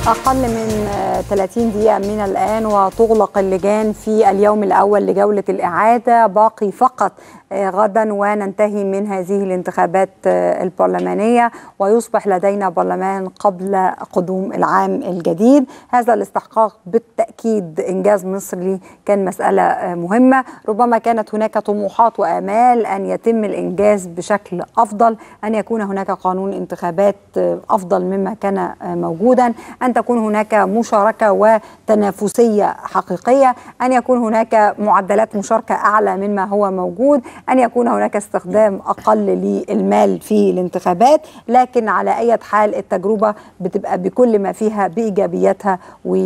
أقل من آه، 30 دقيقة من الآن وتغلق اللجان في اليوم الأول لجولة الإعادة باقي فقط آه، غدا وننتهي من هذه الانتخابات آه، البرلمانية ويصبح لدينا برلمان قبل قدوم العام الجديد هذا الاستحقاق بالتأكيد إنجاز مصري كان مسألة آه، مهمة ربما كانت هناك طموحات وآمال أن يتم الإنجاز بشكل أفضل أن يكون هناك قانون انتخابات آه، أفضل مما كان آه، موجودا أن تكون هناك مشاركة وتنافسية حقيقية أن يكون هناك معدلات مشاركة أعلى مما هو موجود أن يكون هناك استخدام أقل للمال في الانتخابات لكن على أي حال التجربة بتبقى بكل ما فيها بإيجابياتها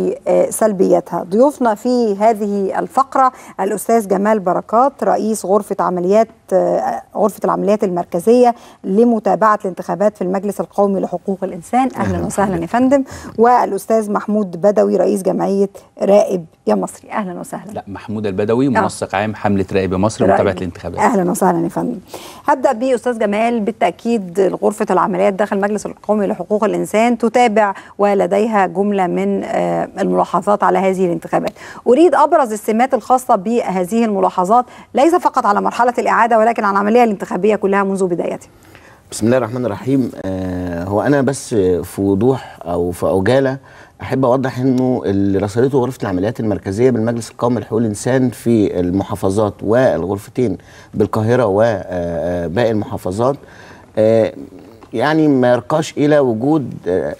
وسلبياتها ضيوفنا في هذه الفقرة الأستاذ جمال بركات رئيس غرفة عمليات آه، غرفة العمليات المركزية لمتابعة الانتخابات في المجلس القومي لحقوق الإنسان أهلا وسهلا يا فندم والأستاذ محمود بدوي رئيس جمعية راقب يا مصري أهلا وسهلا لا محمود البدوي منسق عام حمله راقب مصر رأي. متابعه الانتخابات اهلا وسهلا يا فندم هبدا باستاذ جمال بالتاكيد غرفه العمليات داخل المجلس القومي لحقوق الانسان تتابع ولديها جمله من آه، الملاحظات على هذه الانتخابات اريد ابرز السمات الخاصه بهذه الملاحظات ليس فقط على مرحله الاعاده ولكن على العمليه الانتخابيه كلها منذ بدايتها بسم الله الرحمن الرحيم آه هو انا بس في وضوح او في عجاله احب اوضح انه اللي رصدته غرفه العمليات المركزيه بالمجلس القومي لحقوق الانسان في المحافظات والغرفتين بالقاهره وباقي المحافظات آه يعني ما يرقاش الى وجود آه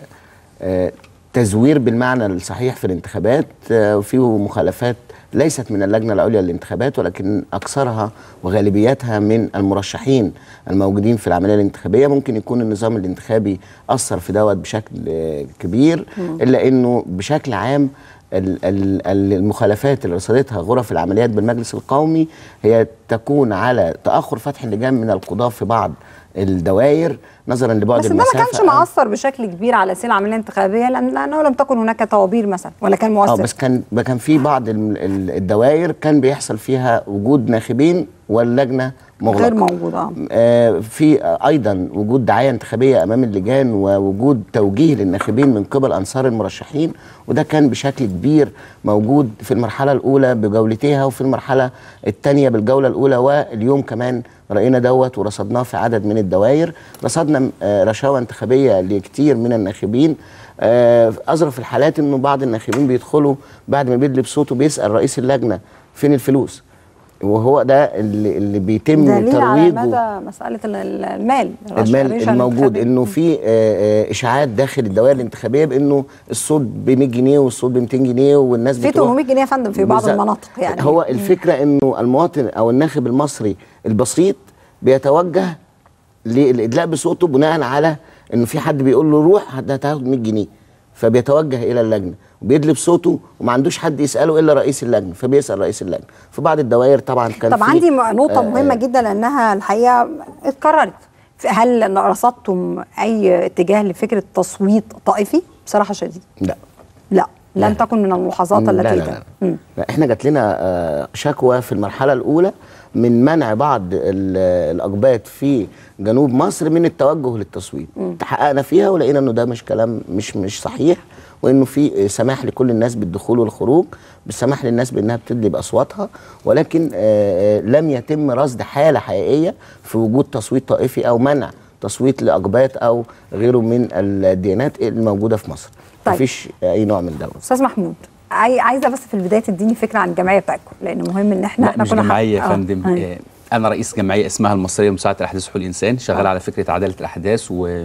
آه تزوير بالمعنى الصحيح في الانتخابات آه وفيه مخالفات ليست من اللجنه العليا للانتخابات ولكن اكثرها وغالبيتها من المرشحين الموجودين في العمليه الانتخابيه ممكن يكون النظام الانتخابي اثر في دوت بشكل آه، كبير الا انه بشكل عام ال- ال- ال- المخالفات اللي رصدتها غرف العمليات بالمجلس القومي هي تكون على تاخر فتح اللجان من القضاه في بعض الدوائر نظرا لبعد بس ده ما المسافه كانش أو- مأثر بشكل كبير على سير العمليه الانتخابيه لأن- لانه لم تكن هناك طوابير مثلا ولا كان اه مؤثر بس كان كان في بعض ال- ال- الدوائر كان بيحصل فيها وجود ناخبين واللجنه مغلقه غير موجود اه آه، في آه، ايضا وجود دعايه انتخابيه امام اللجان ووجود توجيه للناخبين من قبل انصار المرشحين وده كان بشكل كبير موجود في المرحله الاولى بجولتها وفي المرحله الثانيه بالجوله الاولى واليوم كمان راينا دوت ورصدناه في عدد من الدوائر رصدنا آه، رشاوى انتخابيه لكتير من الناخبين آه، اظرف الحالات انه بعض الناخبين بيدخلوا بعد ما بيدلب صوته بيسال رئيس اللجنه فين الفلوس وهو ده اللي, اللي بيتم دليل على ترويجه مدى مساله ال- ال- المال المال الرشوة الموجود الانتخابية. انه في آه، آه، اشاعات داخل الدوائر الانتخابيه بانه الصوت ب 100 جنيه والصوت ب 200 جنيه والناس في بتروح 800 جنيه يا فندم في بعض بالظبط. المناطق يعني هو الفكره انه المواطن او الناخب المصري البسيط بيتوجه للادلاء بصوته بناء على انه في حد بيقول له روح هتاخد 100 جنيه فبيتوجه الى اللجنه وبيدلب صوته وما عندوش حد يساله الا رئيس اللجنه فبيسال رئيس اللجنه في بعض الدوائر طبعا كان طب في عندي م- نقطة آه، مهمة آه، جدا لأنها الحقيقة اتكررت هل رصدتم أي اتجاه لفكرة تصويت طائفي؟ بصراحة شديد لا لا لم لا. تكن من الملاحظات لا التي لا لا, كانت. لا. مم. لا احنا جات لنا آه، شكوى في المرحله الاولى من منع بعض ال- الاقباط في جنوب مصر من التوجه للتصويت تحققنا فيها ولقينا انه ده مش كلام مش مش صحيح وانه في سماح لكل الناس بالدخول والخروج بالسماح للناس بانها بتدلي باصواتها ولكن آه، آه، لم يتم رصد حاله حقيقيه في وجود تصويت طائفي او منع تصويت لاقباط او غيره من الديانات الموجوده في مصر طيب. مفيش اي نوع من دوت أستاذ محمود عاي- عايزة بس في البداية تديني فكرة عن الجمعية بتاعتكم لأن مهم إن احنا لا احنا مش كنا جمعيه يا حق- آه. فندم آه. آه، انا رئيس جمعيه اسمها المصريه لمساعده الاحداث وحقوق الانسان شغال آه. على فكره عداله الاحداث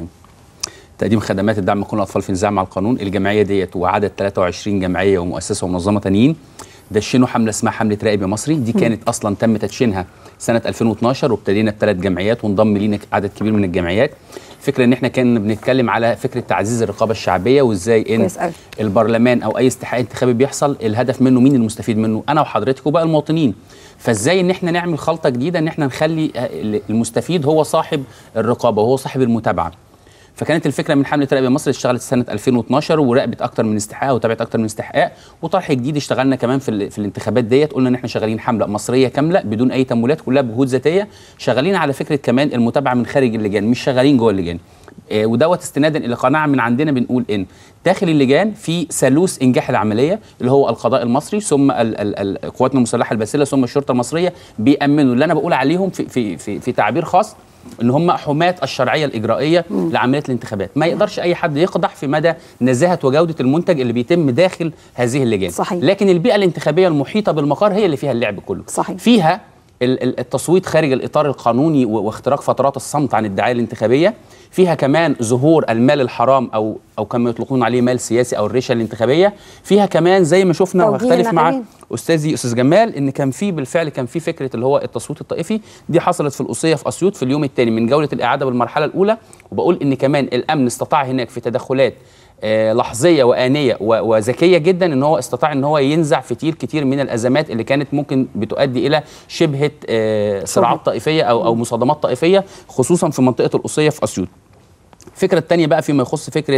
وتقديم خدمات الدعم لكل الاطفال في نزاع مع القانون الجمعيه ديت وعدد 23 جمعيه ومؤسسه ومنظمه تانيين دشنوا حمله اسمها حمله راقب يا مصري دي كانت اصلا تم تدشينها سنه 2012 وابتدينا بثلاث جمعيات وانضم لينا عدد كبير من الجمعيات فكره ان احنا كنا بنتكلم على فكره تعزيز الرقابه الشعبيه وازاي ان كويس أوي. البرلمان او اي استحقاق انتخابي بيحصل الهدف منه مين المستفيد منه انا وحضرتك وباقي المواطنين فازاي ان احنا نعمل خلطه جديده ان احنا نخلي آه، المستفيد هو صاحب الرقابه وهو صاحب المتابعه فكانت الفكره من حمله راقب مصر اشتغلت سنه 2012 وراقبت اكتر من استحقاق وتابعت اكتر من استحقاق وطرح جديد اشتغلنا كمان في, ال- في الانتخابات ديت قلنا ان احنا شغالين حمله مصريه كامله بدون اي تمويلات كلها بجهود ذاتيه شغالين على فكره كمان المتابعه من خارج اللجان مش شغالين جوه اللجان آه، ودوت استنادا الى قناعه من عندنا بنقول ان داخل اللجان في ثالوث انجاح العمليه اللي هو القضاء المصري ثم ال- ال- ال- قواتنا المسلحه الباسله ثم الشرطه المصريه بيامنوا اللي انا بقول عليهم في في في, في تعبير خاص ان هم حماة الشرعيه الاجرائيه لعمليه الانتخابات ما يقدرش اي حد يقدح في مدى نزاهه وجوده المنتج اللي بيتم داخل هذه اللجان صحيح. لكن البيئه الانتخابيه المحيطه بالمقر هي اللي فيها اللعب كله صحيح. فيها ال- ال- التصويت خارج الاطار القانوني و- واختراق فترات الصمت عن الدعايه الانتخابيه فيها كمان ظهور المال الحرام او او كما يطلقون عليه مال سياسي او الرشا الانتخابيه فيها كمان زي ما شفنا توجيه واختلف مع الناخبين. استاذي استاذ جمال ان كان في بالفعل كان في فكره اللي هو التصويت الطائفي دي حصلت في القصيه في اسيوط في اليوم الثاني من جوله الاعاده بالمرحله الاولى وبقول ان كمان الامن استطاع هناك في تدخلات آه، لحظيه وانيه و- وذكيه جدا ان هو استطاع ان هو ينزع فتيل كتير من الازمات اللي كانت ممكن بتؤدي الى شبهه آه، صراعات طائفيه او او مصادمات طائفيه خصوصا في منطقه القصيه في اسيوط الفكره الثانيه بقى فيما يخص فكره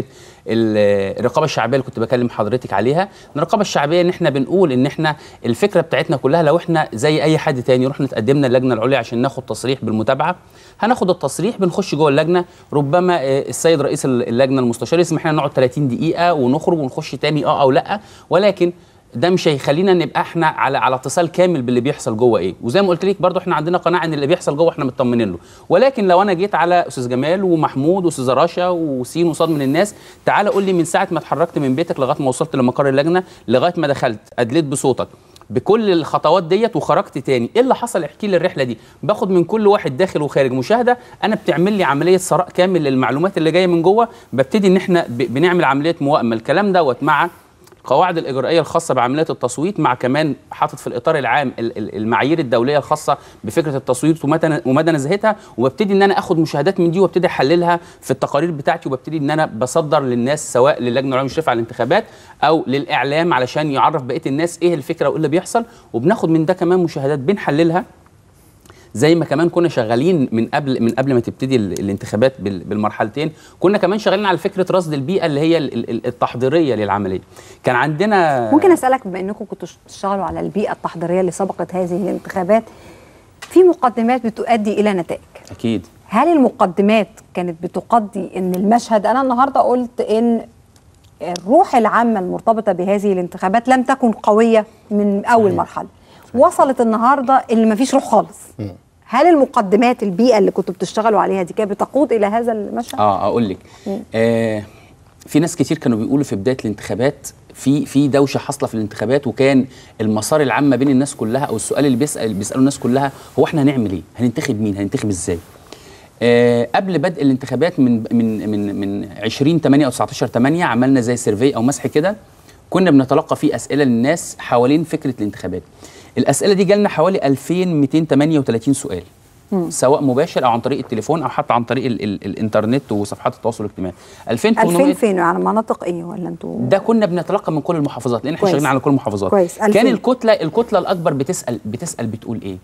ال- الرقابه الشعبيه اللي كنت بكلم حضرتك عليها إن الرقابه الشعبيه ان احنا بنقول ان احنا الفكره بتاعتنا كلها لو احنا زي اي حد تاني رحنا تقدمنا اللجنه العليا عشان ناخد تصريح بالمتابعه هناخد التصريح بنخش جوه اللجنه ربما آه، السيد رئيس اللجنه المستشار يسمح لنا نقعد 30 دقيقه ونخرج ونخش تاني اه او لا ولكن ده مش هيخلينا نبقى احنا على على اتصال كامل باللي بيحصل جوه ايه وزي ما قلت لك برضو احنا عندنا قناعه ان اللي بيحصل جوه احنا مطمنين له ولكن لو انا جيت على استاذ جمال ومحمود واستاذ رشا وسين وصاد من الناس تعالى قول لي من ساعه ما اتحركت من بيتك لغايه ما وصلت لمقر اللجنه لغايه ما دخلت ادليت بصوتك بكل الخطوات ديت وخرجت تاني ايه اللي حصل احكي لي الرحله دي باخد من كل واحد داخل وخارج مشاهده انا بتعمل لي عمليه ثراء كامل للمعلومات اللي جايه من جوه ببتدي ان احنا ب- بنعمل عمليه موائمه الكلام دوت مع القواعد الاجرائيه الخاصه بعمليه التصويت مع كمان حاطط في الاطار العام ال- ال- المعايير الدوليه الخاصه بفكره التصويت ومدى ومدى نزاهتها وببتدي ان انا اخد مشاهدات من دي وابتدي احللها في التقارير بتاعتي وببتدي ان انا بصدر للناس سواء للجنه العليا المشرفه على الانتخابات او للاعلام علشان يعرف بقيه الناس ايه الفكره وايه اللي بيحصل وبناخد من ده كمان مشاهدات بنحللها زي ما كمان كنا شغالين من قبل من قبل ما تبتدي ال- الانتخابات بال- بالمرحلتين كنا كمان شغالين على فكره رصد البيئه اللي هي ال- ال- التحضيريه للعمليه كان عندنا ممكن اسالك بما انكم كنتوا بتشتغلوا على البيئه التحضيريه اللي سبقت هذه الانتخابات في مقدمات بتؤدي الى نتائج اكيد هل المقدمات كانت بتقضي ان المشهد انا النهارده قلت ان الروح العامه المرتبطه بهذه الانتخابات لم تكن قويه من اول مرحله وصلت النهارده اللي ما فيش روح خالص هل المقدمات البيئه اللي كنتوا بتشتغلوا عليها دي كانت بتقود الى هذا المشهد اه اقول لك آه في ناس كتير كانوا بيقولوا في بدايه الانتخابات في في دوشه حاصله في الانتخابات وكان المسار العام ما بين الناس كلها او السؤال اللي بيسال بيسالوا الناس كلها هو احنا هنعمل ايه؟ هننتخب مين؟ هننتخب ازاي؟ آه قبل بدء الانتخابات من من من من 20 8 او 19 8 عملنا زي سيرفي او مسح كده كنا بنتلقى فيه اسئله للناس حوالين فكره الانتخابات. الاسئله دي جالنا حوالي 2238 سؤال. سواء مباشر او عن طريق التليفون او حتى عن طريق ال ال الانترنت وصفحات التواصل الاجتماعي 2000 2800 فين على مناطق ايه ولا انتوا ده كنا بنتلقى من كل المحافظات لان احنا كويس. شغالين على كل المحافظات كويس. 2000. كان الكتله الكتله الاكبر بتسال بتسال بتقول ايه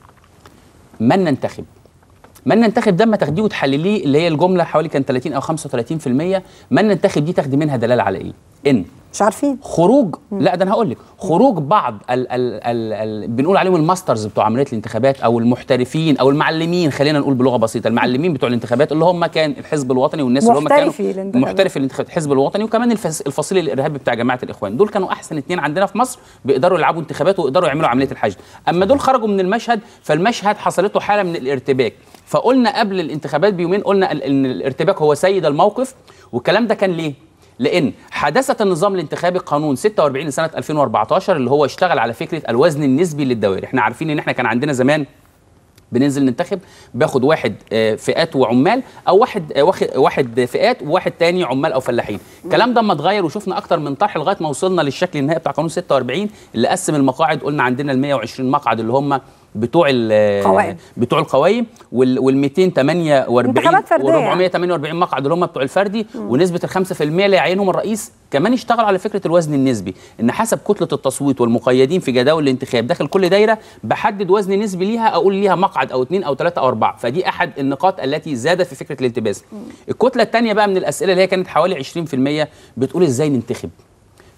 من ننتخب من ننتخب ده اما تاخديه وتحلليه اللي هي الجمله حوالي كان 30 او 35% من ننتخب دي تاخدي منها دلاله على ايه ان مش عارفين خروج لا ده انا هقول لك خروج بعض ال ال ال ال بنقول عليهم الماسترز بتوع عمليه الانتخابات او المحترفين او المعلمين خلينا نقول بلغه بسيطه المعلمين بتوع الانتخابات اللي هم كان الحزب الوطني والناس اللي هم محترفي كانوا الانتخابات. محترفي الانتخابات الحزب الوطني وكمان الفس الفصيل الارهابي بتاع جماعه الاخوان دول كانوا احسن اثنين عندنا في مصر بيقدروا يلعبوا انتخابات ويقدروا يعملوا عمليه الحشد اما دول خرجوا من المشهد فالمشهد حصلت له حاله من الارتباك فقلنا قبل الانتخابات بيومين قلنا ال- ان الارتباك هو سيد الموقف والكلام ده كان ليه لان حدثت النظام الانتخابي قانون 46 لسنه 2014 اللي هو اشتغل على فكره الوزن النسبي للدوائر احنا عارفين ان احنا كان عندنا زمان بننزل ننتخب باخد واحد آه، فئات وعمال او واحد آه، واخد- واحد فئات وواحد تاني عمال او فلاحين الكلام ده اما اتغير وشفنا اكتر من طرح لغايه ما وصلنا للشكل النهائي بتاع قانون 46 اللي قسم المقاعد قلنا عندنا ال 120 مقعد اللي هم بتوع ال- قوائم. بتوع القوائم وال وال 248 انتخابات فردية وال يعني. 448 مقعد اللي هم بتوع الفردي ونسبه ال 5% اللي يعينهم الرئيس كمان اشتغل على فكره الوزن النسبي ان حسب كتله التصويت والمقيدين في جداول الانتخاب داخل كل دايره بحدد وزن نسبي ليها اقول ليها مقعد او اثنين او ثلاثه او اربعه فدي احد النقاط التي زادت في فكره الالتباس الكتله الثانيه بقى من الاسئله اللي هي كانت حوالي 20% بتقول ازاي ننتخب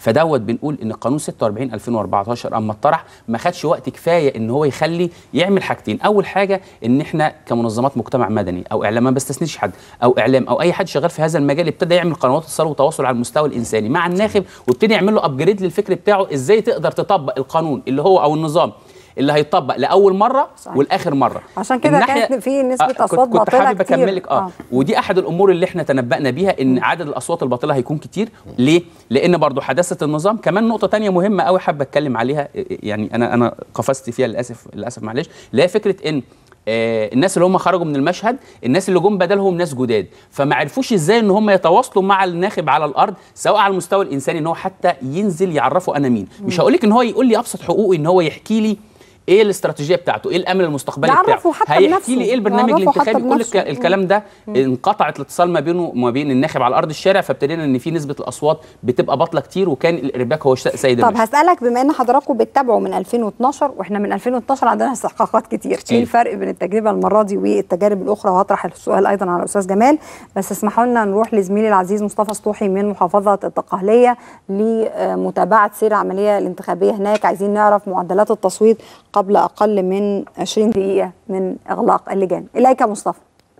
فدوت بنقول ان قانون 46 2014 اما اتطرح ما خدش وقت كفايه ان هو يخلي يعمل حاجتين اول حاجه ان احنا كمنظمات مجتمع مدني او اعلام ما بستثنيش حد او اعلام او اي حد شغال في هذا المجال ابتدى يعمل قنوات اتصال وتواصل على المستوى الانساني مع الناخب وابتدي يعمل له ابجريد للفكر بتاعه ازاي تقدر تطبق القانون اللي هو او النظام اللي هيطبق لاول مره صحيح. والاخر مره عشان كده الناحية- كانت في نسبة كنت- أصوات كنت باطلة حابب كتير. اكمل لك اه, آه. ودي احد الامور اللي احنا تنبأنا بيها ان عدد الاصوات الباطله هيكون كتير ليه لان برضو حداثه النظام كمان نقطه تانية مهمه قوي حابه اتكلم عليها يعني انا انا قفزت فيها للاسف للاسف معلش اللي هي فكره ان آه الناس اللي هم خرجوا من المشهد الناس اللي جم بدلهم ناس جداد فما عرفوش ازاي ان هم يتواصلوا مع الناخب على الارض سواء على المستوى الانساني ان هو حتى ينزل يعرفوا انا مين مش هقول لك ان هو يقول لي ابسط حقوقي ان هو يحكي لي ايه الاستراتيجيه بتاعته ايه الامل المستقبلي بتاعه يعرفه حتى بنفسه. هيحكي لي ايه البرنامج يعرفه حتى الانتخابي كل بنفسه. الك- الكلام ده انقطعت الاتصال ما بينه وما بين الناخب على ارض الشارع فابتدينا ان في نسبه الاصوات بتبقى باطله كتير وكان الارباك هو ش- سيد طب المشهد. هسألك بما ان حضراتكم بتتابعوا من 2012 واحنا من 2012 عندنا استحقاقات كتير، ايه أيوة. الفرق بين التجربة المرة دي والتجارب الأخرى وهطرح السؤال أيضا على الأستاذ جمال، بس اسمحوا لنا نروح لزميلي العزيز مصطفى سطوحي من محافظة الدقهلية لمتابعة سير العملية الانتخابية هناك، عايزين نعرف معدلات التصويت قبل أقل من 20 دقيقة من إغلاق اللجان، إليك مصطفى.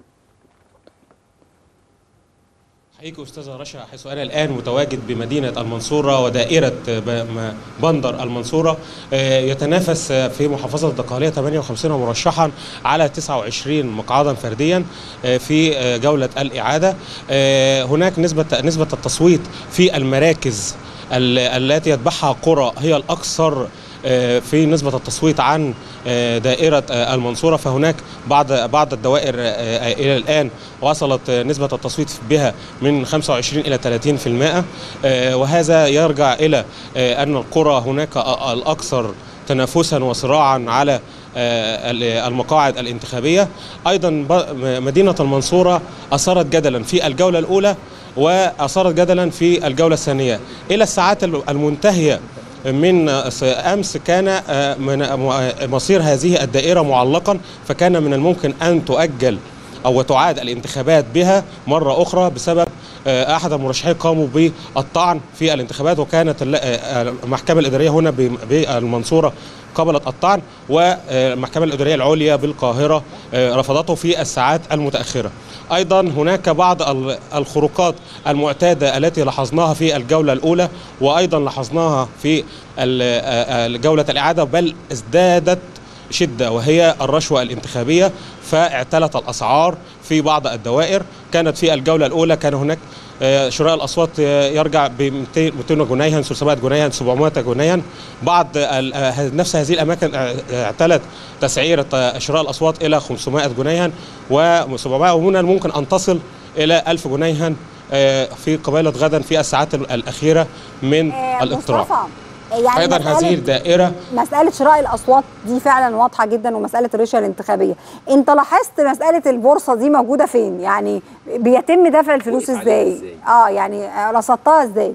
حقيقي أستاذة رشا حيث أنا الآن متواجد بمدينة المنصورة ودائرة ب- م- بندر المنصورة آه، يتنافس آه، في محافظة الدقهلية 58 مرشحا على 29 مقعدا فرديا آه، في آه، جولة الإعادة آه، هناك نسبة نسبة التصويت في المراكز ال- التي يتبعها قرى هي الأكثر آه، في نسبة التصويت عن آه، دائرة آه، المنصورة فهناك بعض بعض الدوائر آه، إلى الآن وصلت آه، نسبة التصويت بها من 25 إلى 30 في المائة آه، وهذا يرجع إلى آه، أن القرى هناك آه، الأكثر تنافسا وصراعا على آه، ال- المقاعد الانتخابية أيضا ب- م- مدينة المنصورة أثارت جدلا في الجولة الأولى وأثارت جدلا في الجولة الثانية إلى الساعات ال- المنتهية من امس كان آه، من آه، مصير هذه الدائره معلقا فكان من الممكن ان تؤجل او تعاد الانتخابات بها مره اخرى بسبب آه، احد المرشحين قاموا بالطعن في الانتخابات وكانت الل- آه، المحكمه الاداريه هنا ب- بالمنصوره قبلت الطعن والمحكمه الاداريه العليا بالقاهره آه، رفضته في الساعات المتاخره. ايضا هناك بعض ال- الخروقات المعتاده التي لاحظناها في الجوله الاولى وايضا لاحظناها في ال- آه، آه، جوله الاعاده بل ازدادت شده وهي الرشوه الانتخابيه فاعتلت الاسعار في بعض الدوائر كانت في الجوله الاولى كان هناك آه، شراء الاصوات آه، يرجع ب 200 200 جنيها 300 جنيها 700 جنيها بعض ال- آه، نفس هذه الاماكن آه، اعتلت تسعيره آه، شراء الاصوات الى 500 جنيها و700 وهنا ممكن ان تصل الى 1000 جنيها آه، في قبيله غدا في الساعات ال- الاخيره من الاقتراع مصطفى يعني ايضا مسألة- هذه الدائره مسألة شراء الأصوات دي فعلا واضحة جدا ومسألة الرشوة الانتخابية أنت لاحظت مسألة البورصة دي موجودة فين يعني بيتم دفع الفلوس وقف عليها ازاي إزاي؟ اه يعني آه، رصدتها ازاي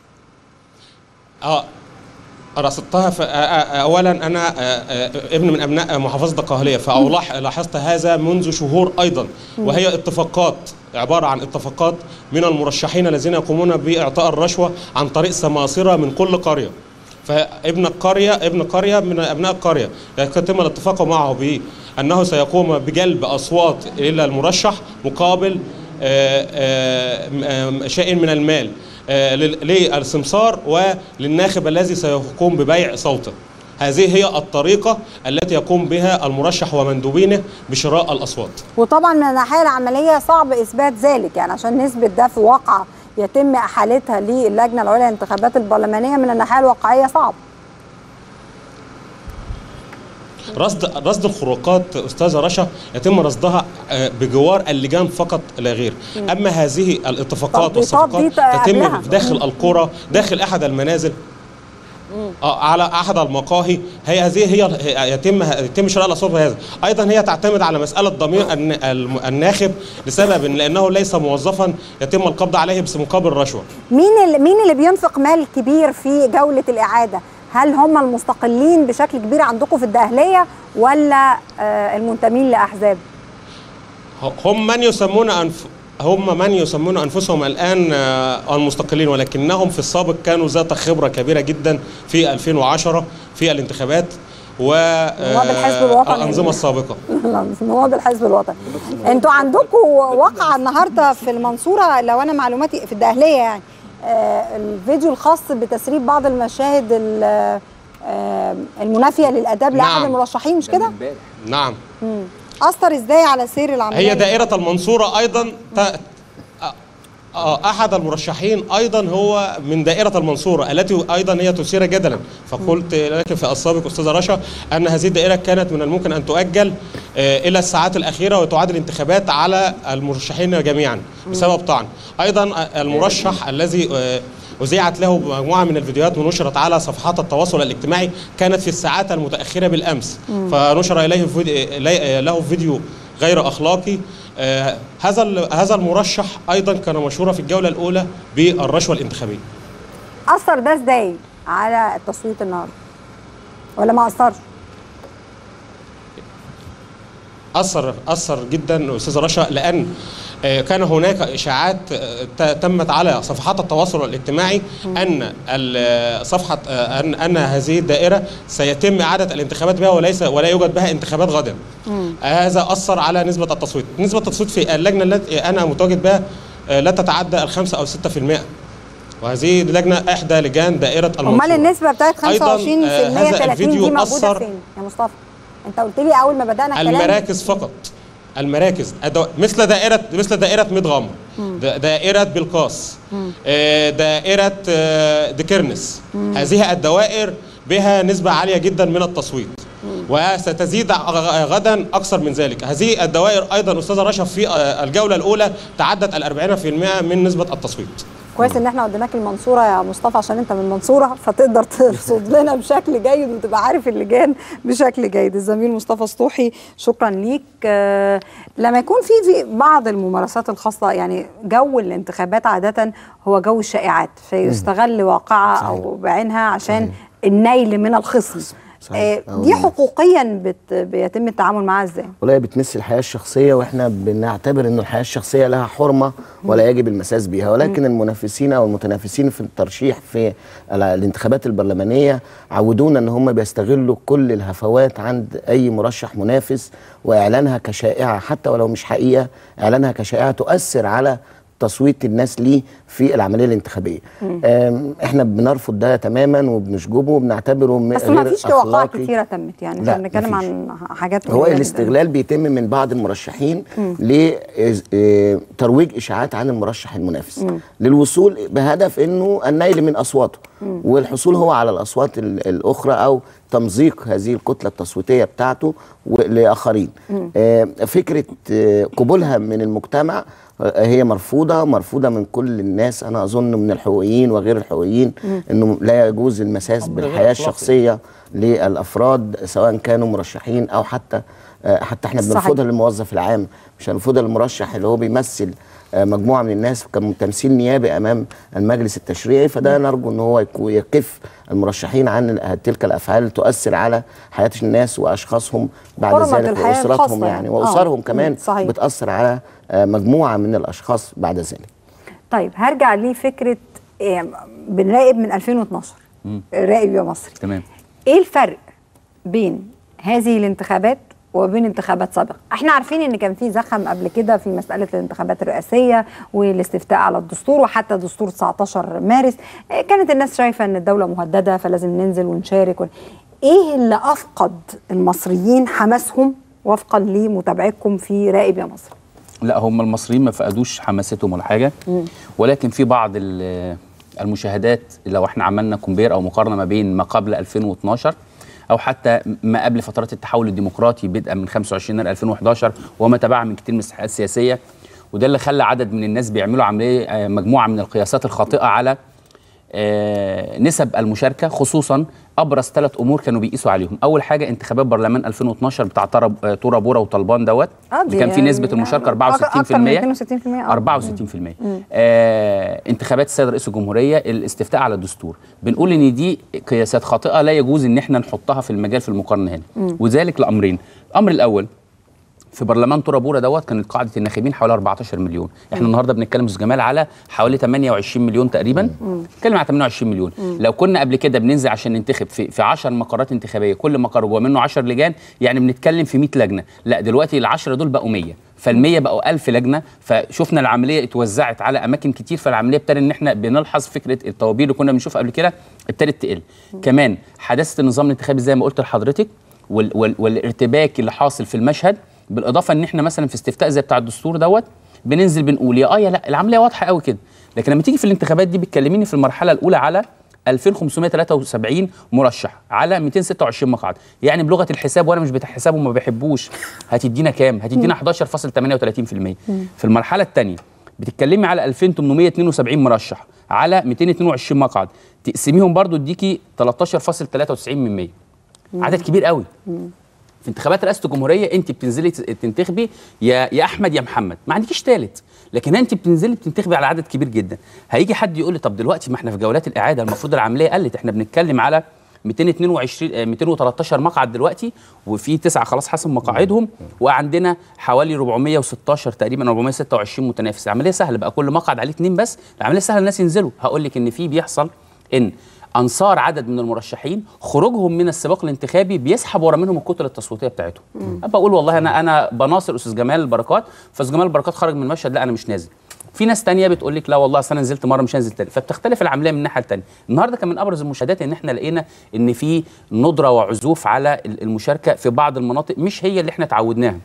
اه رصدتها ف... آه، آه، اولا انا آه، آه، ابن من ابناء محافظه القاهليه فلاحظت هذا منذ شهور ايضا وهي اتفاقات عباره عن اتفاقات من المرشحين الذين يقومون باعطاء الرشوه عن طريق سماسره من كل قريه فابن القريه ابن قريه من ابناء القريه يتم الاتفاق معه بانه سيقوم بجلب اصوات الى المرشح مقابل آه، آه، آه، شيء من المال آه، لل- للسمسار وللناخب الذي سيقوم ببيع صوته هذه هي الطريقة التي يقوم بها المرشح ومندوبينه بشراء الأصوات وطبعا من الناحية العملية صعب إثبات ذلك يعني عشان نثبت ده في واقعة يتم إحالتها للجنة العليا للانتخابات البرلمانية من الناحية الواقعية صعب رصد رصد الخروقات استاذه رشا يتم رصدها آه، بجوار اللجان فقط لا غير اما هذه الاتفاقات تطبيقات دي والصفقات قبلها. تتم داخل القرى داخل احد المنازل آه، على احد المقاهي هي هذه هي هي- يتم يتم شراء الاصوات بهذا ايضا هي تعتمد على مساله ضمير الن- الم- الناخب لسبب لانه ليس موظفا يتم القبض عليه بس مقابل رشوه مين اللي مين اللي بينفق مال كبير في جولة الإعادة هل هم المستقلين بشكل كبير عندكم في الدقهلية ولا آه، المنتمين لأحزاب هم من يسمون أنف هم من يسمون انفسهم الان آه، المستقلين ولكنهم في السابق كانوا ذات خبره كبيره جدا في 2010 في الانتخابات و نواب الحزب الوطني. الانظمه السابقه نواب الحزب الوطني انتوا عندكم وقعه النهارده في المنصوره لو انا معلوماتي في الدقهليه يعني آه، الفيديو الخاص بتسريب بعض المشاهد ال- آه، المنافيه للاداب لاحد نعم. المرشحين مش كده؟ نعم مم. اثر ازاي على سير العمليه؟ هي دائرة المنصورة أيضا ت... آه، أحد المرشحين أيضا هو من دائرة المنصورة التي أيضا هي تثير جدلا فقلت لك في السابق أستاذة رشا أن هذه الدائرة كانت من الممكن أن تؤجل آه، إلى الساعات الأخيرة وتعاد الانتخابات على المرشحين جميعا بسبب طعن أيضا آه، المرشح الذي آه، أذيعت له مجموعة من الفيديوهات ونشرت على صفحات التواصل الاجتماعي كانت في الساعات المتأخرة بالأمس فنشر إليه فيديو إلي- له فيديو غير أخلاقي آه، هذا ال- هذا المرشح أيضا كان مشهورا في الجولة الأولى بالرشوة الانتخابية اثر ده ازاي على التصويت النهارده؟ ولا ما اثرش؟ أثر أثر جدا أستاذ رشا لأن آه، كان هناك إشاعات آه، ت- تمت على صفحات التواصل الاجتماعي أن ال- صفحة آه، أن أن هذه الدائرة سيتم إعادة الانتخابات بها وليس ولا يوجد بها انتخابات غدا هذا أثر على نسبة التصويت نسبة التصويت في اللجنة التي أنا متواجد بها آه، لا تتعدى الخمسة أو ستة في المئة وهذه اللجنة إحدى لجان دائرة المنصورة امال النسبه بتاعت 25% أيضاً، آه، هذا 30 دي الفيديو موجوده أثر فين يا مصطفى؟ انت قلت لي اول ما بدانا الكلام المراكز فقط المراكز أدو... مثل دائرة مثل دائرة ميد غمر دا- دائرة بلقاس آه، دائرة آه، دكرنس هذه الدوائر بها نسبة عالية جدا من التصويت وستزيد غ- غدا أكثر من ذلك هذه الدوائر أيضا أستاذة رشا في آه، الجولة الأولى تعدت الأربعين في المئة من نسبة التصويت كويس ان احنا وديناك المنصوره يا مصطفى عشان انت من المنصوره فتقدر ترصد لنا بشكل جيد وتبقى عارف اللجان بشكل جيد الزميل مصطفى سطوحي شكرا ليك آه، لما يكون في في بعض الممارسات الخاصه يعني جو الانتخابات عاده هو جو الشائعات فيستغل واقعه او بعينها عشان النيل من الخصم صحيح. آه، أو دي الناس. حقوقيا بت بيتم التعامل معاها ازاي؟ والله هي بتمس الحياه الشخصيه واحنا بنعتبر ان الحياه الشخصيه لها حرمه ولا يجب المساس بها ولكن المنافسين او المتنافسين في الترشيح في ال- الانتخابات البرلمانيه عودونا ان هم بيستغلوا كل الهفوات عند اي مرشح منافس واعلانها كشائعه حتى ولو مش حقيقه اعلانها كشائعه تؤثر على تصويت الناس ليه في العمليه الانتخابيه. آم، احنا بنرفض ده تماما وبنشجبه وبنعتبره م- بس ما غير فيش وقائع أخلاقي. كتيره تمت يعني لا، احنا بنتكلم مفيش. عن حاجات هو قليلة جداً. الاستغلال بيتم من بعض المرشحين لترويج اشاعات عن المرشح المنافس للوصول بهدف انه النيل من اصواته والحصول هو على الاصوات ال- الاخرى او تمزيق هذه الكتله التصويتيه بتاعته و- لاخرين آه، فكره آه، قبولها من المجتمع آه، هي مرفوضه مرفوضه من كل الناس انا اظن من الحقوقيين وغير الحقوقيين انه لا يجوز المساس أمر غير بالحياه أخلاقي. الشخصيه للافراد سواء كانوا مرشحين او حتى آه، حتى احنا صحيح. بنرفضها للموظف العام مش هنرفضها للمرشح اللي هو بيمثل آه، مجموعه من الناس كتمثيل نيابي امام المجلس التشريعي فده نرجو ان هو يكو- يكف المرشحين عن تلك الافعال اللي تؤثر على حياه الناس واشخاصهم بعد حرمة ذلك الحياة واسرتهم الخاصة يعني يعني. واسرهم آه. كمان مم. صحيح. بتاثر على آه، مجموعه من الاشخاص بعد ذلك طيب هرجع لفكره إيه، بنراقب من 2012 راقب يا مصري تمام ايه الفرق بين هذه الانتخابات وبين انتخابات سابقه احنا عارفين ان كان في زخم قبل كده في مساله الانتخابات الرئاسيه والاستفتاء على الدستور وحتى دستور 19 مارس إيه، كانت الناس شايفه ان الدوله مهدده فلازم ننزل ونشارك ون... ايه اللي افقد المصريين حماسهم وفقا لمتابعتكم في راقب يا مصر لا هم المصريين ما فقدوش حماستهم ولا حاجه ولكن في بعض ال- المشاهدات لو احنا عملنا كومبير او مقارنه ما بين ما قبل 2012 او حتى ما قبل فترات التحول الديمقراطي بدءا من 25 يناير 2011 وما تبعها من كتير من الساحات السياسيه وده اللي خلى عدد من الناس بيعملوا عمليه آه، مجموعه من القياسات الخاطئه على آه، نسب المشاركه خصوصا ابرز ثلاث امور كانوا بيقيسوا عليهم اول حاجه انتخابات برلمان 2012 بتاع طرب- آه، تورا بورا وطلبان دوت آه، اللي دي كان في يعني نسبه المشاركه 64% أكتر من 62% آه. 64% آه انتخابات السيد رئيس الجمهوريه الاستفتاء على الدستور بنقول ان دي قياسات خاطئه لا يجوز ان احنا نحطها في المجال في المقارنه هنا وذلك لامرين الامر الاول في برلمان طورا بورا دوت كانت قاعده الناخبين حوالي 14 مليون احنا النهارده بنتكلم استاذ جمال على حوالي 28 مليون تقريبا بنتكلم على 28 مليون لو كنا قبل كده بننزل عشان ننتخب في في 10 مقرات انتخابيه كل مقر جوه منه 10 لجان يعني بنتكلم في 100 لجنه لا دلوقتي ال10 دول بقوا 100 فال100 بقوا 1000 لجنه فشفنا العمليه اتوزعت على اماكن كتير فالعمليه ابتدى ان احنا بنلحظ فكره الطوابير اللي كنا بنشوفها قبل كده ابتدت تقل كمان حداثه النظام الانتخابي زي ما قلت لحضرتك وال وال والارتباك اللي حاصل في المشهد بالاضافه ان احنا مثلا في استفتاء زي بتاع الدستور دوت بننزل بنقول يا اه يا لا العمليه واضحه قوي كده لكن لما تيجي في الانتخابات دي بتكلميني في المرحله الاولى على 2573 مرشح على 226 مقعد يعني بلغه الحساب وانا مش بتاع حساب وما بحبوش هتدينا كام هتدينا 11.38% في المرحله الثانيه بتتكلمي على 2872 مرشح على 222 مقعد تقسميهم برضو اديكي 13.93 من 100 عدد كبير قوي في انتخابات رئاسه الجمهوريه انت بتنزلي تنتخبي يا يا احمد يا محمد ما عندكيش ثالث لكن انت بتنزلي بتنتخبي على عدد كبير جدا هيجي حد يقول لي طب دلوقتي ما احنا في جولات الاعاده المفروض العمليه قلت احنا بنتكلم على 222 آه، 213 مقعد دلوقتي وفي تسعه خلاص حسم مقاعدهم وعندنا حوالي 416 تقريبا 426 متنافس العمليه سهله بقى كل مقعد عليه اثنين بس العمليه سهله الناس ينزلوا هقول لك ان في بيحصل ان انصار عدد من المرشحين خروجهم من السباق الانتخابي بيسحب ورا منهم الكتل التصويتيه بتاعتهم بقول والله انا انا بناصر استاذ جمال البركات فاستاذ جمال البركات خرج من المشهد لا انا مش نازل في ناس تانية بتقول لك لا والله أصل انا نزلت مره مش هنزل تاني فبتختلف العمليه من الناحيه التانية النهارده كان من ابرز المشاهدات ان احنا لقينا ان في ندره وعزوف على المشاركه في بعض المناطق مش هي اللي احنا اتعودناها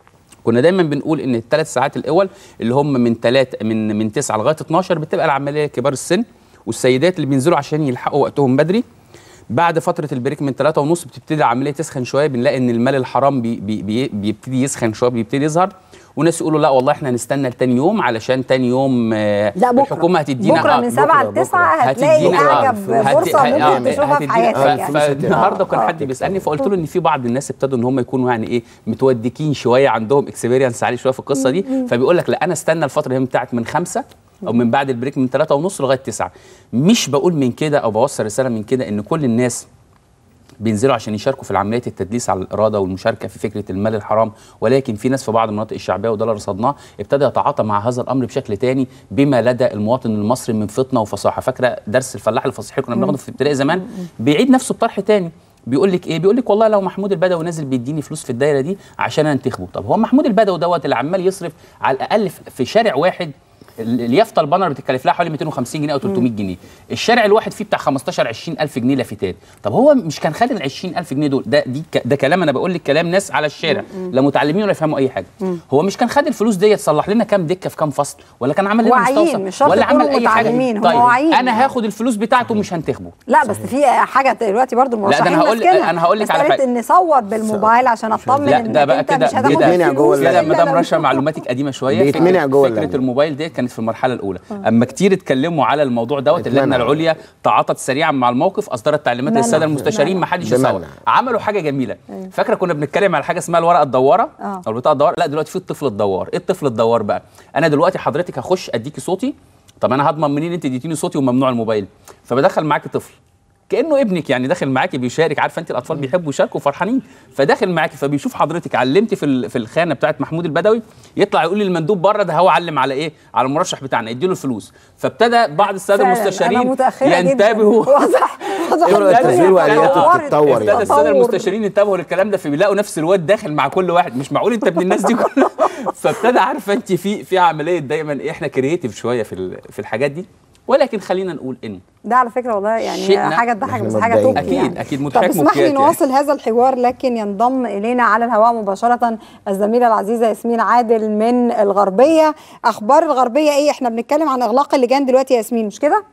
كنا دايما بنقول ان الثلاث ساعات الاول اللي هم من 3 من من 9 لغايه 12 بتبقى العمليه كبار السن والسيدات اللي بينزلوا عشان يلحقوا وقتهم بدري بعد فتره البريك من 3 ونص بتبتدي العمليه تسخن شويه بنلاقي ان المال الحرام بي بي بي بيبتدي يسخن شويه بيبتدي يظهر وناس يقولوا لا والله احنا هنستنى لتاني يوم علشان تاني يوم آه، لا بكره الحكومه هتدينا بكره آه، من 7 ل بكرة- 9 هتلاقي هتدينا اعجب هت- فرصه آه، ممكن تشوفها في هتدينا- حياتك ف- يعني فالنهارده كان آه. حد بيسالني فقلت له ان في بعض الناس ابتدوا ان هم يكونوا يعني ايه متودكين شويه عندهم اكسبيرينس عالي شويه في القصه دي فبيقول لك لا انا استنى الفتره هي بتاعت من خمسة او من بعد البريك من ثلاثة ونص لغايه تسعة مش بقول من كده او بوصل رساله من كده ان كل الناس بينزلوا عشان يشاركوا في العمليات التدليس على الاراده والمشاركه في فكره المال الحرام ولكن في ناس في بعض المناطق الشعبيه وده اللي رصدناه ابتدى يتعاطى مع هذا الامر بشكل تاني بما لدى المواطن المصري من فطنه وفصاحه فاكره درس الفلاح الفصيح اللي كنا بناخده في ابتدائي زمان بيعيد نفسه بطرح تاني بيقول لك ايه بيقول لك والله لو محمود البدوي نازل بيديني فلوس في الدايره دي عشان انتخبه طب هو محمود البدوي دوت اللي عمال يصرف على الاقل في شارع واحد اليافطه البانر بتكلف لها حوالي 250 جنيه او 300 جنيه الشارع الواحد فيه بتاع 15 20 الف جنيه لافتات طب هو مش كان خد ال 20 الف جنيه دول ده دي ك- ده كلام انا بقول لك كلام ناس على الشارع لا متعلمين ولا يفهموا اي حاجه هو مش كان خد الفلوس دي يصلح لنا كام دكه في كام فصل ولا كان عمل لنا واعيين، مستوصف مش شرط ولا عمل يكونوا اي حاجه متعلمين، هم طيب واعيين. انا هاخد الفلوس بتاعته ومش هنتخبه لا بس في حاجه دلوقتي برضو المرشحين أنا هقول- ماسكينها. أنا هقول لك على مسألة حاجة. ان صور بالموبايل عشان اطمن لا انك ده بقى انت كده مش هتاخد بيتمنع الفلوس جوه إلا كده ال- مدام لو- رشا معلوماتك قديمه شويه بيتمنع فكرة- جوه فكره اللعبة. الموبايل ديت كانت في المرحله الاولى اما كتير اتكلموا على الموضوع دوت اللجنه اتمنع. العليا تعاطت سريعا مع الموقف اصدرت تعليمات منع. للساده المستشارين منع. ما حدش بمنع. يصور عملوا حاجه جميله فاكره كنا بنتكلم على حاجه اسمها الورقه الدواره آه. او البطاقه الدواره لا دلوقتي في الطفل الدوار ايه الطفل الدوار بقى انا دلوقتي حضرتك هخش اديكي صوتي طب انا هضمن منين انت اديتيني صوتي وممنوع الموبايل فبدخل معاكي طفل كانه ابنك يعني داخل معاكي بيشارك عارفه انت الاطفال بيحبوا يشاركوا فرحانين فداخل معاكي فبيشوف حضرتك علمتي في ال- في الخانه بتاعت محمود البدوي يطلع يقول للمندوب بره ده هو علم على ايه على المرشح بتاعنا اديله الفلوس فابتدى بعض الساده فعلاً، أنا المستشارين متأخرة جداً. ينتبهوا واضح واضح إيه رأيك إن التسجيل الدنيا وآلياته اتطورت. بتتطور ابتدى يعني. الساده تطور. المستشارين انتبهوا للكلام ده فبيلاقوا نفس الواد داخل مع كل واحد مش معقول انت ابن الناس دي كلها فابتدى عارفه انت في في عمليه دايما احنا كرييتيف شويه في ال- في الحاجات دي ولكن خلينا نقول ان ده على فكره والله يعني شئنا- حاجه تضحك إحنا بس حاجه مبدئياً. تبكي اكيد يعني. اكيد طب مضحك اسمح لي مبكيات يعني. نواصل هذا الحوار لكن ينضم الينا على الهواء مباشره الزميله العزيزه ياسمين عادل من الغربيه اخبار الغربيه ايه احنا بنتكلم عن اغلاق اللجان دلوقتي يا ياسمين مش كده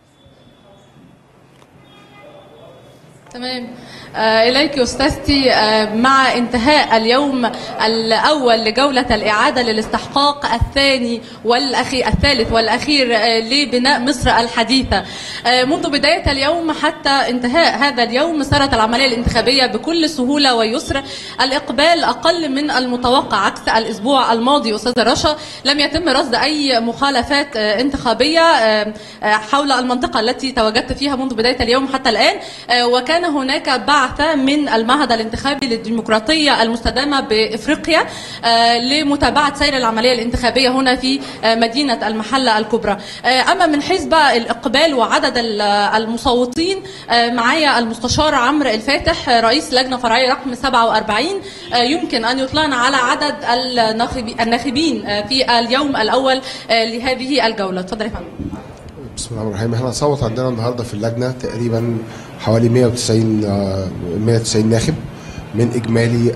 تمام آه، إليك أستاذتي آه، مع انتهاء اليوم الأول لجولة الإعادة للاستحقاق الثاني والأخي الثالث والأخير آه، لبناء مصر الحديثة آه، منذ بداية اليوم حتى انتهاء هذا اليوم سارت العملية الانتخابية بكل سهولة ويسر الإقبال أقل من المتوقع عكس الأسبوع الماضي أستاذ رشا لم يتم رصد أي مخالفات آه، انتخابية آه، آه، حول المنطقة التي تواجدت فيها منذ بداية اليوم حتى الآن آه، وكان كان هناك بعثة من المعهد الانتخابي للديمقراطية المستدامة بإفريقيا لمتابعة سير العملية الانتخابية هنا في مدينة المحلة الكبرى أما من حيث بقى الإقبال وعدد المصوتين معايا المستشار عمرو الفاتح رئيس لجنة فرعية رقم 47 يمكن أن يطلعنا على عدد الناخبين في اليوم الأول لهذه الجولة تفضل يا فندم بسم الله الرحمن الرحيم احنا هنصوت عندنا النهارده في اللجنه تقريبا حوالي 190 190 ناخب من اجمالي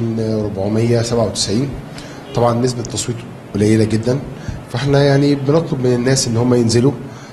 2497 طبعا نسبه التصويت قليله جدا فاحنا يعني بنطلب من الناس ان هم ينزلوا